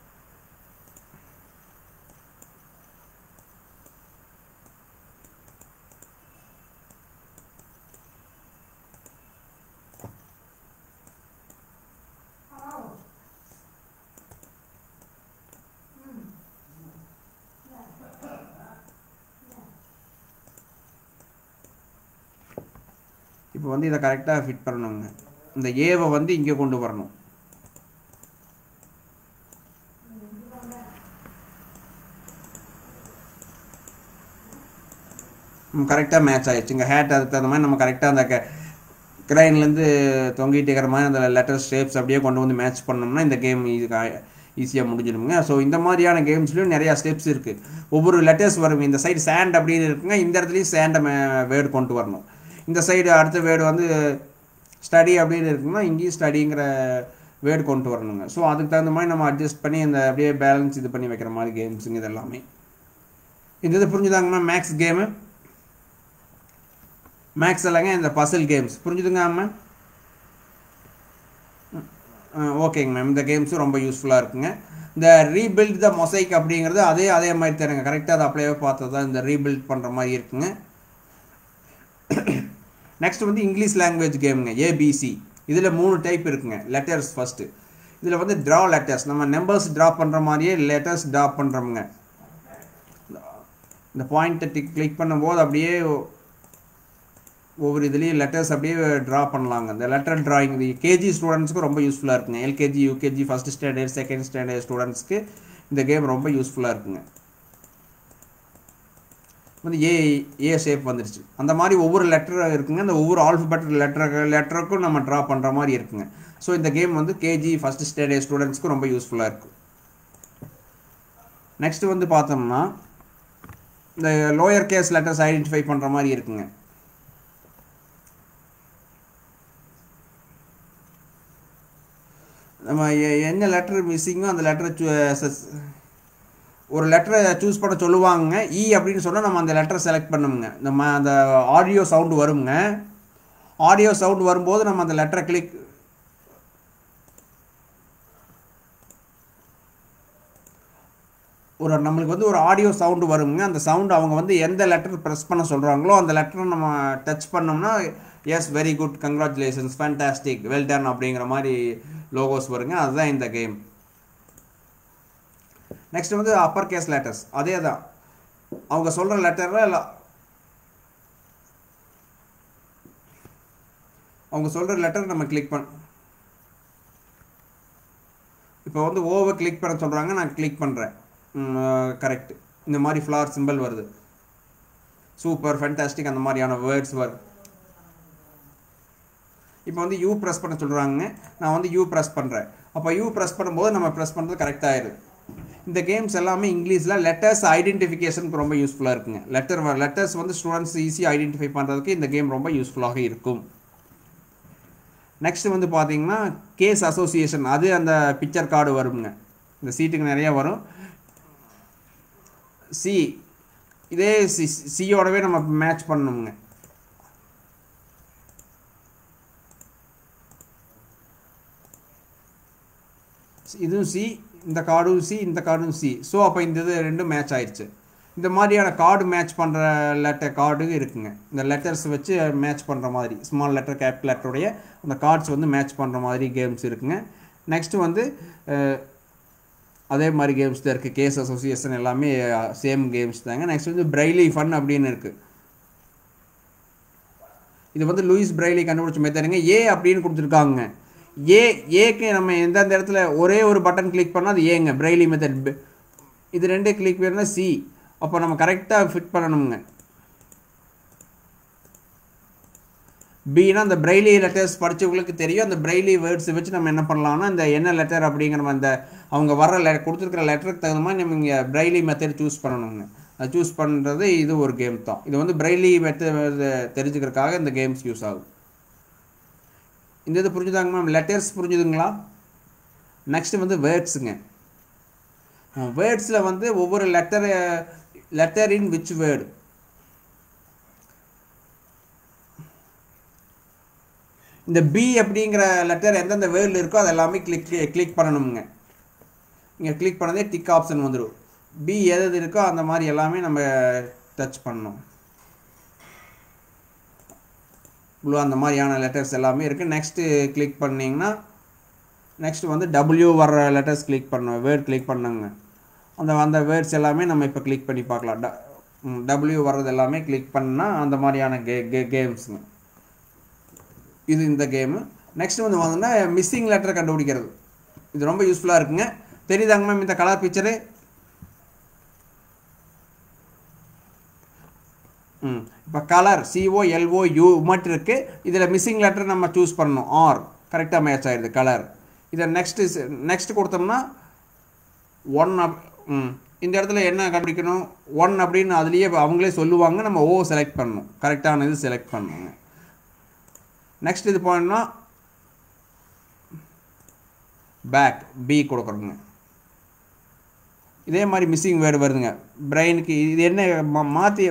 இப்போ வந்து இதை கரெக்டாக ஃபிட் பண்ணணுங்க இந்த ஏவை வந்து இங்கே கொண்டு வரணும் கரெக்டாக மேட்ச் ஆயிடுச்சுங்க ஹேட் அதுக்கு தகுந்த மாதிரி நம்ம கரெக்டாக அந்த கிரைன்லேருந்து தொங்கிட்டு இருக்கிற மாதிரி அந்த லெட்டர் ஷேப்ஸ் அப்படியே கொண்டு வந்து மேட்ச் பண்ணோம்னா இந்த கேம் இது ஈஸியாக முடிஞ்சிடுங்க ஸோ இந்த மாதிரியான கேம்ஸ்லையும் நிறையா ஸ்டெப்ஸ் இருக்குது ஒவ்வொரு லெட்டர்ஸ் வரும் இந்த சைடு சேண்ட் அப்படின்னு இருக்குங்க இந்த இடத்துலையும் சேண்டை வேர்டு கொண்டு வரணும் இந்த சைடு அடுத்த வேர்டு வந்து ஸ்டடி அப்படின்னு இருக்குன்னா இங்கேயும் ஸ்டடிங்கிற வேர்டு கொண்டு வரணுங்க ஸோ அதுக்கு தகுந்த மாதிரி நம்ம அட்ஜஸ்ட் பண்ணி இந்த அப்படியே பேலன்ஸ் இது பண்ணி வைக்கிற மாதிரி கேம்ஸுங்க இது எல்லாமே இந்த இது புரிஞ்சுதாங்கம்மா மேக்ஸ் கேமு மேக்ஸ் எல்லாங்க இந்த பசில் கேம்ஸ் புரிஞ்சுதுங்க அம்மா ஓகேங்க மேம் இந்த கேம்ஸும் ரொம்ப யூஸ்ஃபுல்லாக இருக்குங்க இந்த ரீபில்ட் த மொசைக் அப்படிங்கிறது அதே அதே மாதிரி தருங்க கரெக்டாக அதை அப்படியே பார்த்தது தான் இந்த ரீபில்ட் பண்ணுற மாதிரி இருக்குங்க நெக்ஸ்ட் வந்து இங்கிலீஷ் லாங்குவேஜ் கேமுங்க ஏபிசி இதில் மூணு டைப் இருக்குங்க லெட்டர்ஸ் ஃபஸ்ட்டு இதில் வந்து ட்ரா லெட்டர்ஸ் நம்ம நம்பர்ஸ் ட்ரா பண்ணுற மாதிரியே லெட்டர்ஸ் ட்ரா பண்ணுறோமுங்க இந்த பாயிண்ட்டை டிக் கிளிக் பண்ணும்போது அப்படியே ஒவ்வொரு இதுலேயும் லெட்டர்ஸ் அப்படியே ட்ரா பண்ணலாங்க இந்த லெட்டர் ட்ராயிங் இது கேஜி ஸ்டூடெண்ட்ஸ்க்கு ரொம்ப யூஸ்ஃபுல்லாக இருக்குங்க LKG UKG first standard second standard ஸ்டூடெண்ட்ஸ்க்கு இந்த கேம் ரொம்ப யூஸ்ஃபுல்லாக இருக்குங்க வந்து ஏ ஏ ஷேப் வந்துருச்சு அந்த மாதிரி ஒவ்வொரு லெட்டர் இருக்குங்க அந்த ஒவ்வொரு ஆல்ஃபபெட் லெட்டர் லெட்டருக்கும் நம்ம ட்ரா பண்ணுற மாதிரி இருக்குங்க ஸோ இந்த கேம் வந்து கேஜி ஃபஸ்ட் ஸ்டேண்டர்ட் ஸ்டூடெண்ட்ஸ்க்கு ரொம்ப யூஸ்ஃபுல்லாக இருக்கும் நெக்ஸ்ட் வந்து பார்த்தோம்னா இந்த லோயர் கேஸ் லெட்டர்ஸ் ஐடென்டிஃபை பண்ணுற மாதிரி இருக்குங்க நம்ம எ- என்ன லெட்டர் மிஸ்ஸிங்கோ அந்த லெட்டரை ஒரு லெட்டரை சூஸ் பண்ண சொல்லுவாங்க இ அப்படின்னு சொன்னால் நம்ம அந்த லெட்டரை செலக்ட் பண்ணுங்க நம்ம அந்த ஆடியோ சவுண்டு வருங்க ஆடியோ சவுண்ட் வரும்போது நம்ம அந்த லெட்டரை கிளிக் ஒரு நம்மளுக்கு வந்து ஒரு ஆடியோ சவுண்டு வருங்க அந்த சவுண்டு அவங்க வந்து எந்த லெட்டர் ப்ரெஸ் பண்ண சொல்கிறாங்களோ அந்த லெட்டரை நம்ம டச் பண்ணோம்னா yes very good congratulations fantastic well done அப்படிங்கிற மாதிரி லோகோஸ் வருங்க அதுதான் இந்த கேம் நெக்ஸ்ட் வந்து அப்பர் கேஸ் லெட்டர்ஸ் அதே தான் அவங்க சொல்கிற லெட்டரில் அவங்க சொல்கிற லெட்டர் நம்ம கிளிக் பண்ண இப்போ வந்து ஓவை கிளிக் பண்ண சொல்கிறாங்க நான் கிளிக் பண்ணுறேன் கரெக்ட் இந்த மாதிரி ஃப்ளார் சிம்பிள் வருது சூப்பர் ஃபேண்டாஸ்டிக் அந்த மாதிரியான வேர்ட்ஸ் வருது இப்போ வந்து யூ ப்ரெஸ் பண்ண சொல்கிறாங்க நான் வந்து யூ ப்ரெஸ் பண்ணுறேன் அப்போ யூ ப்ரெஸ் பண்ணும்போது நம்ம ப்ரெஸ் பண்ணுறது கரெக்டாக ஆயிடுது இந்த கேம்ஸ் எல்லாமே இங்கிலீஷில் லெட்டர்ஸ் ஐடென்டிஃபிகேஷனுக்கு ரொம்ப யூஸ்ஃபுல்லாக இருக்குங்க லெட்டர் லெட்டர்ஸ் வந்து ஸ்டூடெண்ட்ஸ் ஈஸியாக ஐடென்டிஃபை பண்ணுறதுக்கு இந்த கேம் ரொம்ப யூஸ்ஃபுல்லாக இருக்கும் நெக்ஸ்ட் வந்து பார்த்தீங்கன்னா கேஸ் அசோசியேஷன் அது அந்த பிக்சர் கார்டு வருங்க இந்த சீட்டுக்கு நிறைய வரும் சி இதே சி சியோடவே நம்ம மேட்ச் பண்ணணுங்க இதுவும் சி இந்த கார்டும் சி இந்த கார்டும் சி ஸோ அப்போ இந்த இது ரெண்டும் மேட்ச் ஆயிடுச்சு இந்த மாதிரியான கார்டு மேட்ச் பண்ணுற லெட்டர் கார்டு இருக்குங்க இந்த லெட்டர்ஸ் வச்சு மேட்ச் பண்ணுற மாதிரி ஸ்மால் லெட்டர் கேபிட்டல் லெட்டருடைய அந்த கார்ட்ஸ் வந்து மேட்ச் பண்ணுற மாதிரி கேம்ஸ் இருக்குங்க நெக்ஸ்ட்டு வந்து அஹ், அதே மாதிரி கேம்ஸ் தான் இருக்குது கேஸ் அசோசியேஷன் எல்லாமே சேம் கேம்ஸ் தாங்க நெக்ஸ்ட் வந்து பிரைலி ஃபன் அப்படின்னு இருக்குது இது வந்து லூயிஸ் பிரைலி கண்டுபிடிச்ச மெத்தடுங்க ஏ அப்படின்னு கொடுத்துருக்காங்க ஏ ஏக்கு நம்ம எந்தெந்த இடத்துல ஒரே ஒரு பட்டன் கிளிக் பண்ணால் அது ஏங்க பிரைலி மெத்தட் இது ரெண்டே கிளிக் பண்ணால் சி அப்போ நம்ம கரெக்டாக ஃபிட் பண்ணணுங்க பின்னா அந்த பிரைலி லெட்டர்ஸ் படிச்சவங்களுக்கு தெரியும் அந்த பிரைலி வேர்ட்ஸ் வச்சு நம்ம என்ன பண்ணலாம்னா இந்த என்ன லெட்டர் அப்படிங்கிற அந்த அவங்க வர லெ கொடுத்துருக்கிற லெட்டருக்கு தகுந்த மாதிரி நம்ம இங்கே பிரைலி மெத்தட் சூஸ் பண்ணணுங்க அது சூஸ் பண்ணுறது இது ஒரு கேம் தான் இது வந்து பிரைலி மெத்தட் தெரிஞ்சுக்கிறதுக்காக இந்த கேம்ஸ் யூஸ் ஆகும் இந்த இது புரிஞ்சுதாங்க மேம் லெட்டர்ஸ் புரிஞ்சுதுங்களா நெக்ஸ்ட் வந்து வேர்ட்ஸுங்க வேர்ட்ஸில் வந்து ஒவ்வொரு letter letter in which word இந்த பி அப்படிங்கிற லெட்டர் எந்தெந்த வேர்டில் இருக்கோ அது எல்லாமே கிளிக் கிளிக் பண்ணணுங்க இங்கே கிளிக் பண்ணதே டிக் ஆப்ஷன் வந்துடும் பி எது எது இருக்கோ அந்த மாதிரி எல்லாமே நம்ம டச் பண்ணணும் ப்ளூ அந்த மாதிரியான லெட்டர்ஸ் எல்லாமே இருக்குது நெக்ஸ்ட்டு கிளிக் பண்ணிங்கன்னா நெக்ஸ்ட் வந்து டபிள்யூ வர்ற லெட்டர்ஸ் கிளிக் பண்ணணும் வேர்ட் கிளிக் பண்ணுங்க அந்த அந்த வேர்ட்ஸ் எல்லாமே நம்ம இப்போ கிளிக் பண்ணி பார்க்கலாம் ட டபிள்யூ வர்றது எல்லாமே கிளிக் பண்ணால் அந்த மாதிரியான கே கே கேம்ஸுங்க இது இந்த கேமு நெக்ஸ்ட் வந்து பார்த்தோம்னா மிஸ்ஸிங் லெட்டர் கண்டுபிடிக்கிறது இது ரொம்ப யூஸ்ஃபுல்லாக இருக்குங்க தெரியுதாங்க மேம் இந்த கலர் பிக்சரு ம் இப்போ கலர் சிஓ எல்ஓ யூ மட்டும் இருக்குது இதில் மிஸ்ஸிங் லெட்டர் நம்ம சூஸ் பண்ணணும் ஆர் கரெக்டாக மேட்ச் ஆயிடுது கலர் இதை நெக்ஸ்ட்டு நெக்ஸ்ட் கொடுத்தோம்னா ஒன் அப் ம் இந்த இடத்துல என்ன கண்டுபிடிக்கணும் ஒன் அப்படின்னு அதுலேயே அவங்களே சொல்லுவாங்க நம்ம ஓ செலக்ட் பண்ணணும் கரெக்டான இது செலக்ட் பண்ணணுங்க நெக்ஸ்ட் இது போனோம்னா பேக் பி கொடுக்குறோங்க இதே மாதிரி மிஸ்ஸிங் வேர்டு வருதுங்க பிரெயினுக்கு இது என்ன மா- மாற்றி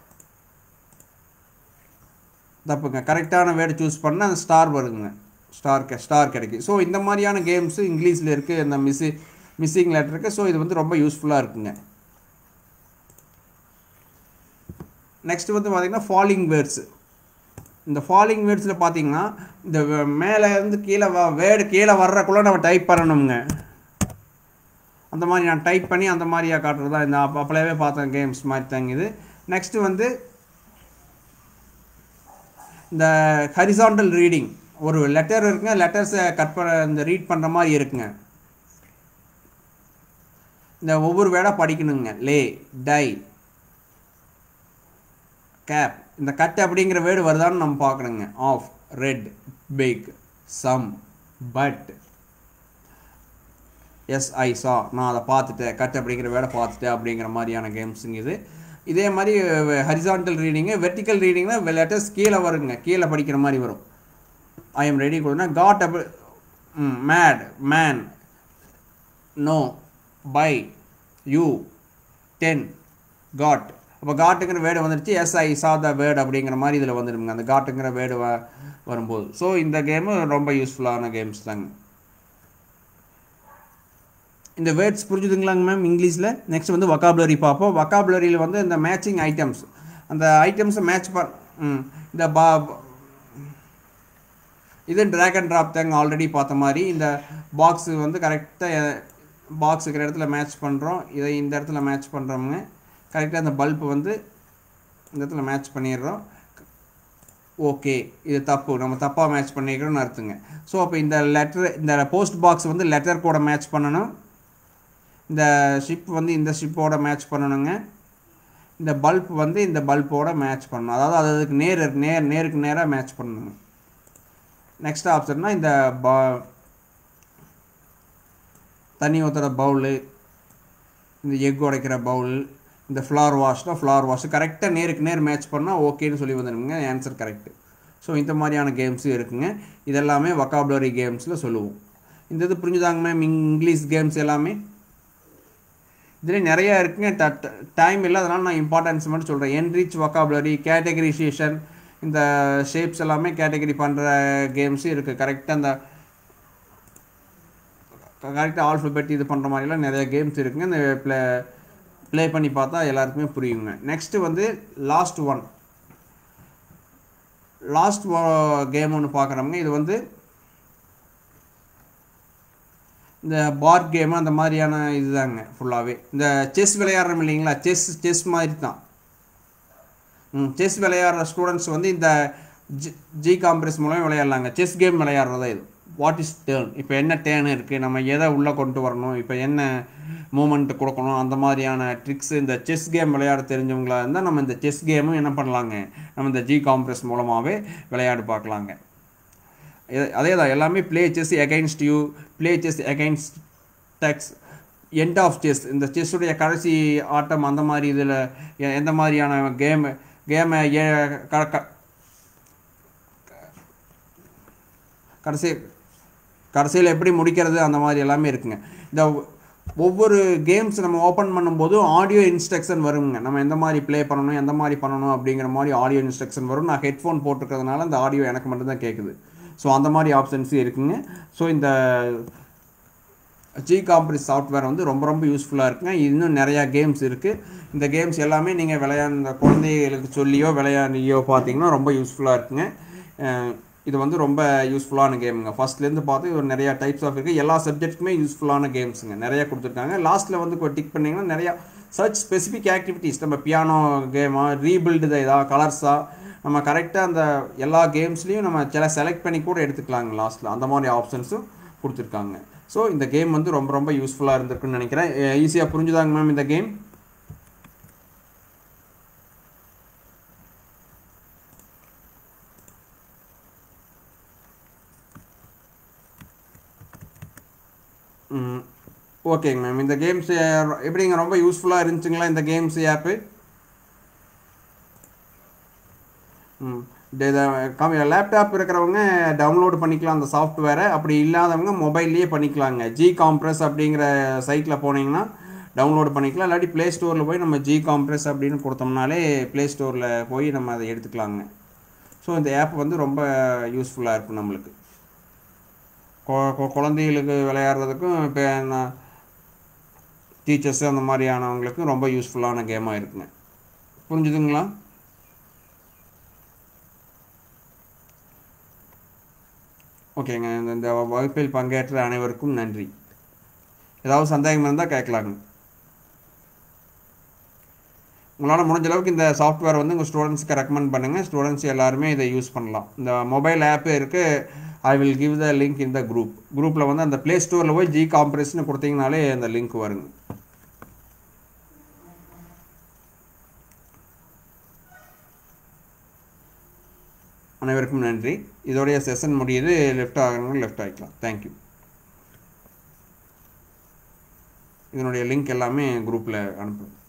தப்புங்க கரெக்டான வேர்டு சூஸ் பண்ணால் அந்த ஸ்டார் வருதுங்க ஸ்டார் கே ஸ்டார் கிடைக்கும் ஸோ இந்த மாதிரியான கேம்ஸு இங்கிலீஷில் இருக்குது இந்த மிஸ்ஸி மிஸ்ஸிங் லெட்டருக்கு ஸோ இது வந்து ரொம்ப யூஸ்ஃபுல்லாக இருக்குங்க நெக்ஸ்ட் வந்து பார்த்தீங்கன்னா ஃபாலிங் வேர்ட்ஸு இந்த ஃபாலிங் வேர்ட்ஸில் பார்த்தீங்கன்னா இந்த வே- மேலே இருந்து கீழே வ வேர்டு கீழே வர்றக்குள்ளே நம்ம டைப் பண்ணணுங்க அந்த மாதிரி நான் டைப் பண்ணி அந்த மாதிரியா காட்டுறது தான் இந்த அப்ப அப்பளவே பார்த்தேன் கேம்ஸ் மாதிரி தாங்க இது நெக்ஸ்ட்டு வந்து இந்த ஹரிசாண்டல் ரீடிங் ஒரு லெட்டர் இருக்குங்க லெட்டர்ஸை கட் பண்ண இந்த ரீட் பண்ணுற மாதிரி இருக்குங்க இந்த ஒவ்வொரு வேர்டாக படிக்கணுங்க லே டை கேப் இந்த கட் அப்படிங்கிற வேர்டு வருதான்னு நம்ம பார்க்கணுங்க off red big sum but as I saw நான் அதை பார்த்துட்டேன் கட் அப்படிங்கிற வேர்டை பார்த்துட்டேன் அப்படிங்கிற மாதிரியான கேம்ஸுங்க இது இதே மாதிரி ஹரிசான்டல் ரீடிங்கு வெர்டிக்கல் ரீடிங்னா லெட்டர்ஸ் கீழே வருங்க கீழே படிக்கிற மாதிரி வரும் ஐ எம் ரெடி கொடுனா காட் அப்படி mad man no by you ten got அப்போ காட்டுங்கிற வேர்டு வந்துடுச்சு எஸ் ஐ சா த வேர்டு அப்படிங்கிற மாதிரி இதில் வந்துடுங்க அந்த காட்டுங்கிற வேர்டு வ வரும்போது ஸோ இந்த கேமு ரொம்ப யூஸ்ஃபுல்லான கேம்ஸ் தாங்க இந்த வேர்ட்ஸ் புரிஞ்சுதுங்களாங்க மேம் இங்கிலீஷில் நெக்ஸ்ட் வந்து வக்காபுலரி பார்ப்போம் வக்காபுலரியில் வந்து இந்த மேட்சிங் ஐட்டம்ஸ் அந்த ஐட்டம்ஸை மேட்ச் பண் ம் இந்த பா இது ட்ராக் அண்ட் ட்ராப் தாங்க ஆல்ரெடி பார்த்த மாதிரி இந்த பாக்ஸு வந்து கரெக்டாக பாக்ஸ் இருக்கிற இடத்துல மேட்ச் பண்ணுறோம் இதை இந்த இடத்துல மேட்ச் பண்ணுறோமுங்க கரெக்டாக அந்த பல்ப் வந்து இந்த இடத்துல மேட்ச் பண்ணிடுறோம் ஓகே இது தப்பு நம்ம தப்பாக மேட்ச் பண்ணிக்கிறோம்னு அர்த்தங்க ஸோ அப்போ இந்த லெட்டர் இந்த போஸ்ட் பாக்ஸ் வந்து லெட்டர் கூட மேட்ச் பண்ணணும் இந்த ஷிப் வந்து இந்த ஷிப்போட மேட்ச் பண்ணணுங்க இந்த பல்ப் வந்து இந்த பல்போட மேட்ச் பண்ணணும் அதாவது அது அதுக்கு நேர் நேர் நேருக்கு நேராக மேட்ச் பண்ணணுங்க நெக்ஸ்ட் ஆப்ஷன்னா இந்த பா தண்ணி ஊற்றுற பவுலு இந்த எக் உடைக்கிற பவுல் இந்த ஃப்ளார் வாஷ்னா ஃப்ளார் வாஷ் கரெக்டாக நேருக்கு நேர் மேட்ச் பண்ணால் ஓகேன்னு சொல்லி வந்துடுங்க ஆன்சர் கரெக்டு ஸோ இந்த மாதிரியான கேம்ஸும் இருக்குங்க இதெல்லாமே வக்காபுலரி கேம்ஸில் சொல்லுவோம் இந்த இது புரிஞ்சுதாங்க மேம் இங்கிலீஷ் கேம்ஸ் எல்லாமே இதில் நிறையா இருக்குங்க ட டைம் இல்லை அதனால் நான் இம்பார்ட்டன்ஸ் மட்டும் சொல்கிறேன் என்ரிச் வக்காபுலரி கேட்டகரிசேஷன் இந்த ஷேப்ஸ் எல்லாமே கேட்டகரி பண்ணுற கேம்ஸும் இருக்குது கரெக்டாக அந்த கரெக்டாக ஆல்ஃபபெட் இது பண்ணுற மாதிரிலாம் நிறைய கேம்ஸ் இருக்குங்க இந்த ப்ளே ப்ளே பண்ணி பார்த்தா எல்லாருக்குமே புரியுங்க நெக்ஸ்ட்டு வந்து லாஸ்ட் ஒன் லாஸ்ட் கேம் ஒன்று பார்க்குறவங்க இது வந்து இந்த பார் கேமு அந்த மாதிரியான இதுதாங்க ஃபுல்லாகவே இந்த செஸ் விளையாடுறோம் இல்லைங்களா செஸ் செஸ் மாதிரி தான் செஸ் விளையாடுற ஸ்டூடெண்ட்ஸ் வந்து இந்த ஜி ஜி காம்ப்ரெஸ் மூலம் விளையாடலாங்க செஸ் கேம் விளையாடுறதா இது வாட் இஸ் டேர்ன் இப்போ என்ன டேர்ன் இருக்குது நம்ம எதை உள்ளே கொண்டு வரணும் இப்போ என்ன மூமெண்ட் கொடுக்கணும் அந்த மாதிரியான ட்ரிக்ஸ் இந்த செஸ் கேம் விளையாட தெரிஞ்சவங்களா இருந்தால் நம்ம இந்த செஸ் கேமும் என்ன பண்ணலாங்க நம்ம இந்த ஜி காம்ப்ரெஸ் மூலமாகவே விளையாடு பார்க்கலாங்க அதே தான் எல்லாமே play chess against you play chess against டெக்ஸ் எண்ட் ஆஃப் செஸ் இந்த செஸ்ஸுடைய கடைசி ஆட்டம் அந்த மாதிரி இதில் எந்த மாதிரியான கேமு கேமை கடைசி கடைசியில் எப்படி முடிக்கிறது அந்த மாதிரி எல்லாமே இருக்குங்க இந்த ஒவ்வொரு கேம்ஸ் நம்ம ஓப்பன் பண்ணும்போது ஆடியோ இன்ஸ்ட்ரக்ஷன் வருங்க நம்ம எந்த மாதிரி ப்ளே பண்ணணும் எந்த மாதிரி பண்ணணும் அப்படிங்கிற மாதிரி ஆடியோ இன்ஸ்ட்ரக்ஷன் வரும் நான் ஹெட்ஃபோன் போட்டிருக்கிறதுனால இந்த ஆடியோ எனக்கு மட்டும்தான் கேட்குது ஸோ அந்த மாதிரி ஆப்ஷன்ஸும் இருக்குங்க ஸோ இந்த ஜி காம்ப்ரிஸ் சாஃப்ட்வேர் வந்து ரொம்ப ரொம்ப யூஸ்ஃபுல்லாக இருக்குங்க இன்னும் நிறையா கேம்ஸ் இருக்குது இந்த கேம்ஸ் எல்லாமே நீங்கள் விளையாண்ட குழந்தைகளுக்கு சொல்லியோ விளையாடியோ பார்த்தீங்கன்னா ரொம்ப யூஸ்ஃபுல்லாக இருக்குங்க இது வந்து ரொம்ப யூஸ்ஃபுல்லான கேமுங்க ஃபஸ்ட்லேருந்து பார்த்து ஒரு நிறையா டைப்ஸ் ஆஃப் இருக்குது எல்லா சப்ஜெக்ட்டுக்குமே யூஸ்ஃபுல்லான கேம்ஸுங்க நிறையா கொடுத்துருக்காங்க லாஸ்ட்டில் வந்து டிக் பண்ணிங்கன்னா நிறையா சர்ச் ஸ்பெசிஃபிக் ஆக்டிவிட்டீஸ் நம்ம பியானோ கேமா ரீபில்டு ஏதாவது கலர்ஸாக நம்ம கரெக்டாக அந்த எல்லா கேம்ஸ்லேயும் நம்ம சில செலக்ட் பண்ணி கூட எடுத்துக்கலாங்க லாஸ்ட்டில் அந்த மாதிரி ஆப்ஷன்ஸும் கொடுத்துருக்காங்க ஸோ இந்த கேம் வந்து ரொம்ப ரொம்ப யூஸ்ஃபுல்லாக இருந்திருக்குன்னு நினைக்கிறேன் ஈஸியாக புரிஞ்சுதாங்க மேம் இந்த கேம் ஓகேங்க மேம் இந்த கேம்ஸ் எப்படிங்க ரொம்ப யூஸ்ஃபுல்லாக இருந்துச்சுங்களா இந்த கேம்ஸ் ஆப்பு ம் லேப்டாப் இருக்கிறவங்க டவுன்லோட் பண்ணிக்கலாம் அந்த சாஃப்ட்வேரை அப்படி இல்லாதவங்க மொபைல்லையே பண்ணிக்கலாங்க ஜி காம்ப்ரஸ் அப்படிங்கிற சைட்டில் போனீங்கன்னா டவுன்லோட் பண்ணிக்கலாம் இல்லாட்டி ப்ளே ஸ்டோரில் போய் நம்ம ஜி காம்ப்ரஸ் அப்படின்னு கொடுத்தோம்னாலே ப்ளே ஸ்டோரில் போய் நம்ம அதை எடுத்துக்கலாங்க ஸோ இந்த ஆப் வந்து ரொம்ப யூஸ்ஃபுல்லாக இருக்கும் நம்மளுக்கு குழந்தைகளுக்கு விளையாடுறதுக்கும் இப்போ நான் டீச்சர்ஸு அந்த மாதிரியானவங்களுக்கும் ரொம்ப யூஸ்ஃபுல்லான கேமாக இருக்குங்க புரிஞ்சுதுங்களா ஓகேங்க இந்த வகுப்பில் பங்கேற்ற அனைவருக்கும் நன்றி ஏதாவது சந்தேகம் இருந்தால் கேட்கலாங்க உங்களால் முடிஞ்ச அளவுக்கு இந்த சாஃப்ட்வேர் வந்து உங்கள் ஸ்டூடெண்ட்ஸ்க்கு ரெக்கமெண்ட் பண்ணுங்கள் ஸ்டூடெண்ட்ஸ் எல்லாருமே இதை யூஸ் பண்ணலாம் இந்த மொபைல் ஆப்பு இருக்குது I will give the link in the group குரூப்பில் வந்து அந்த ப்ளே ஸ்டோரில் போய் ஜி காம்ப்ரெஸ்னு கொடுத்தீங்கனாலே அந்த லிங்க் வருங்க அனைவருக்கும் நன்றி இதோடைய செஷன் முடியுது லெஃப்ட் ஆகணும் லெஃப்ட் ஆகிக்கலாம் தேங்க்யூ இதனுடைய லிங்க் எல்லாமே குரூப்பில் அனுப்புகிறேன்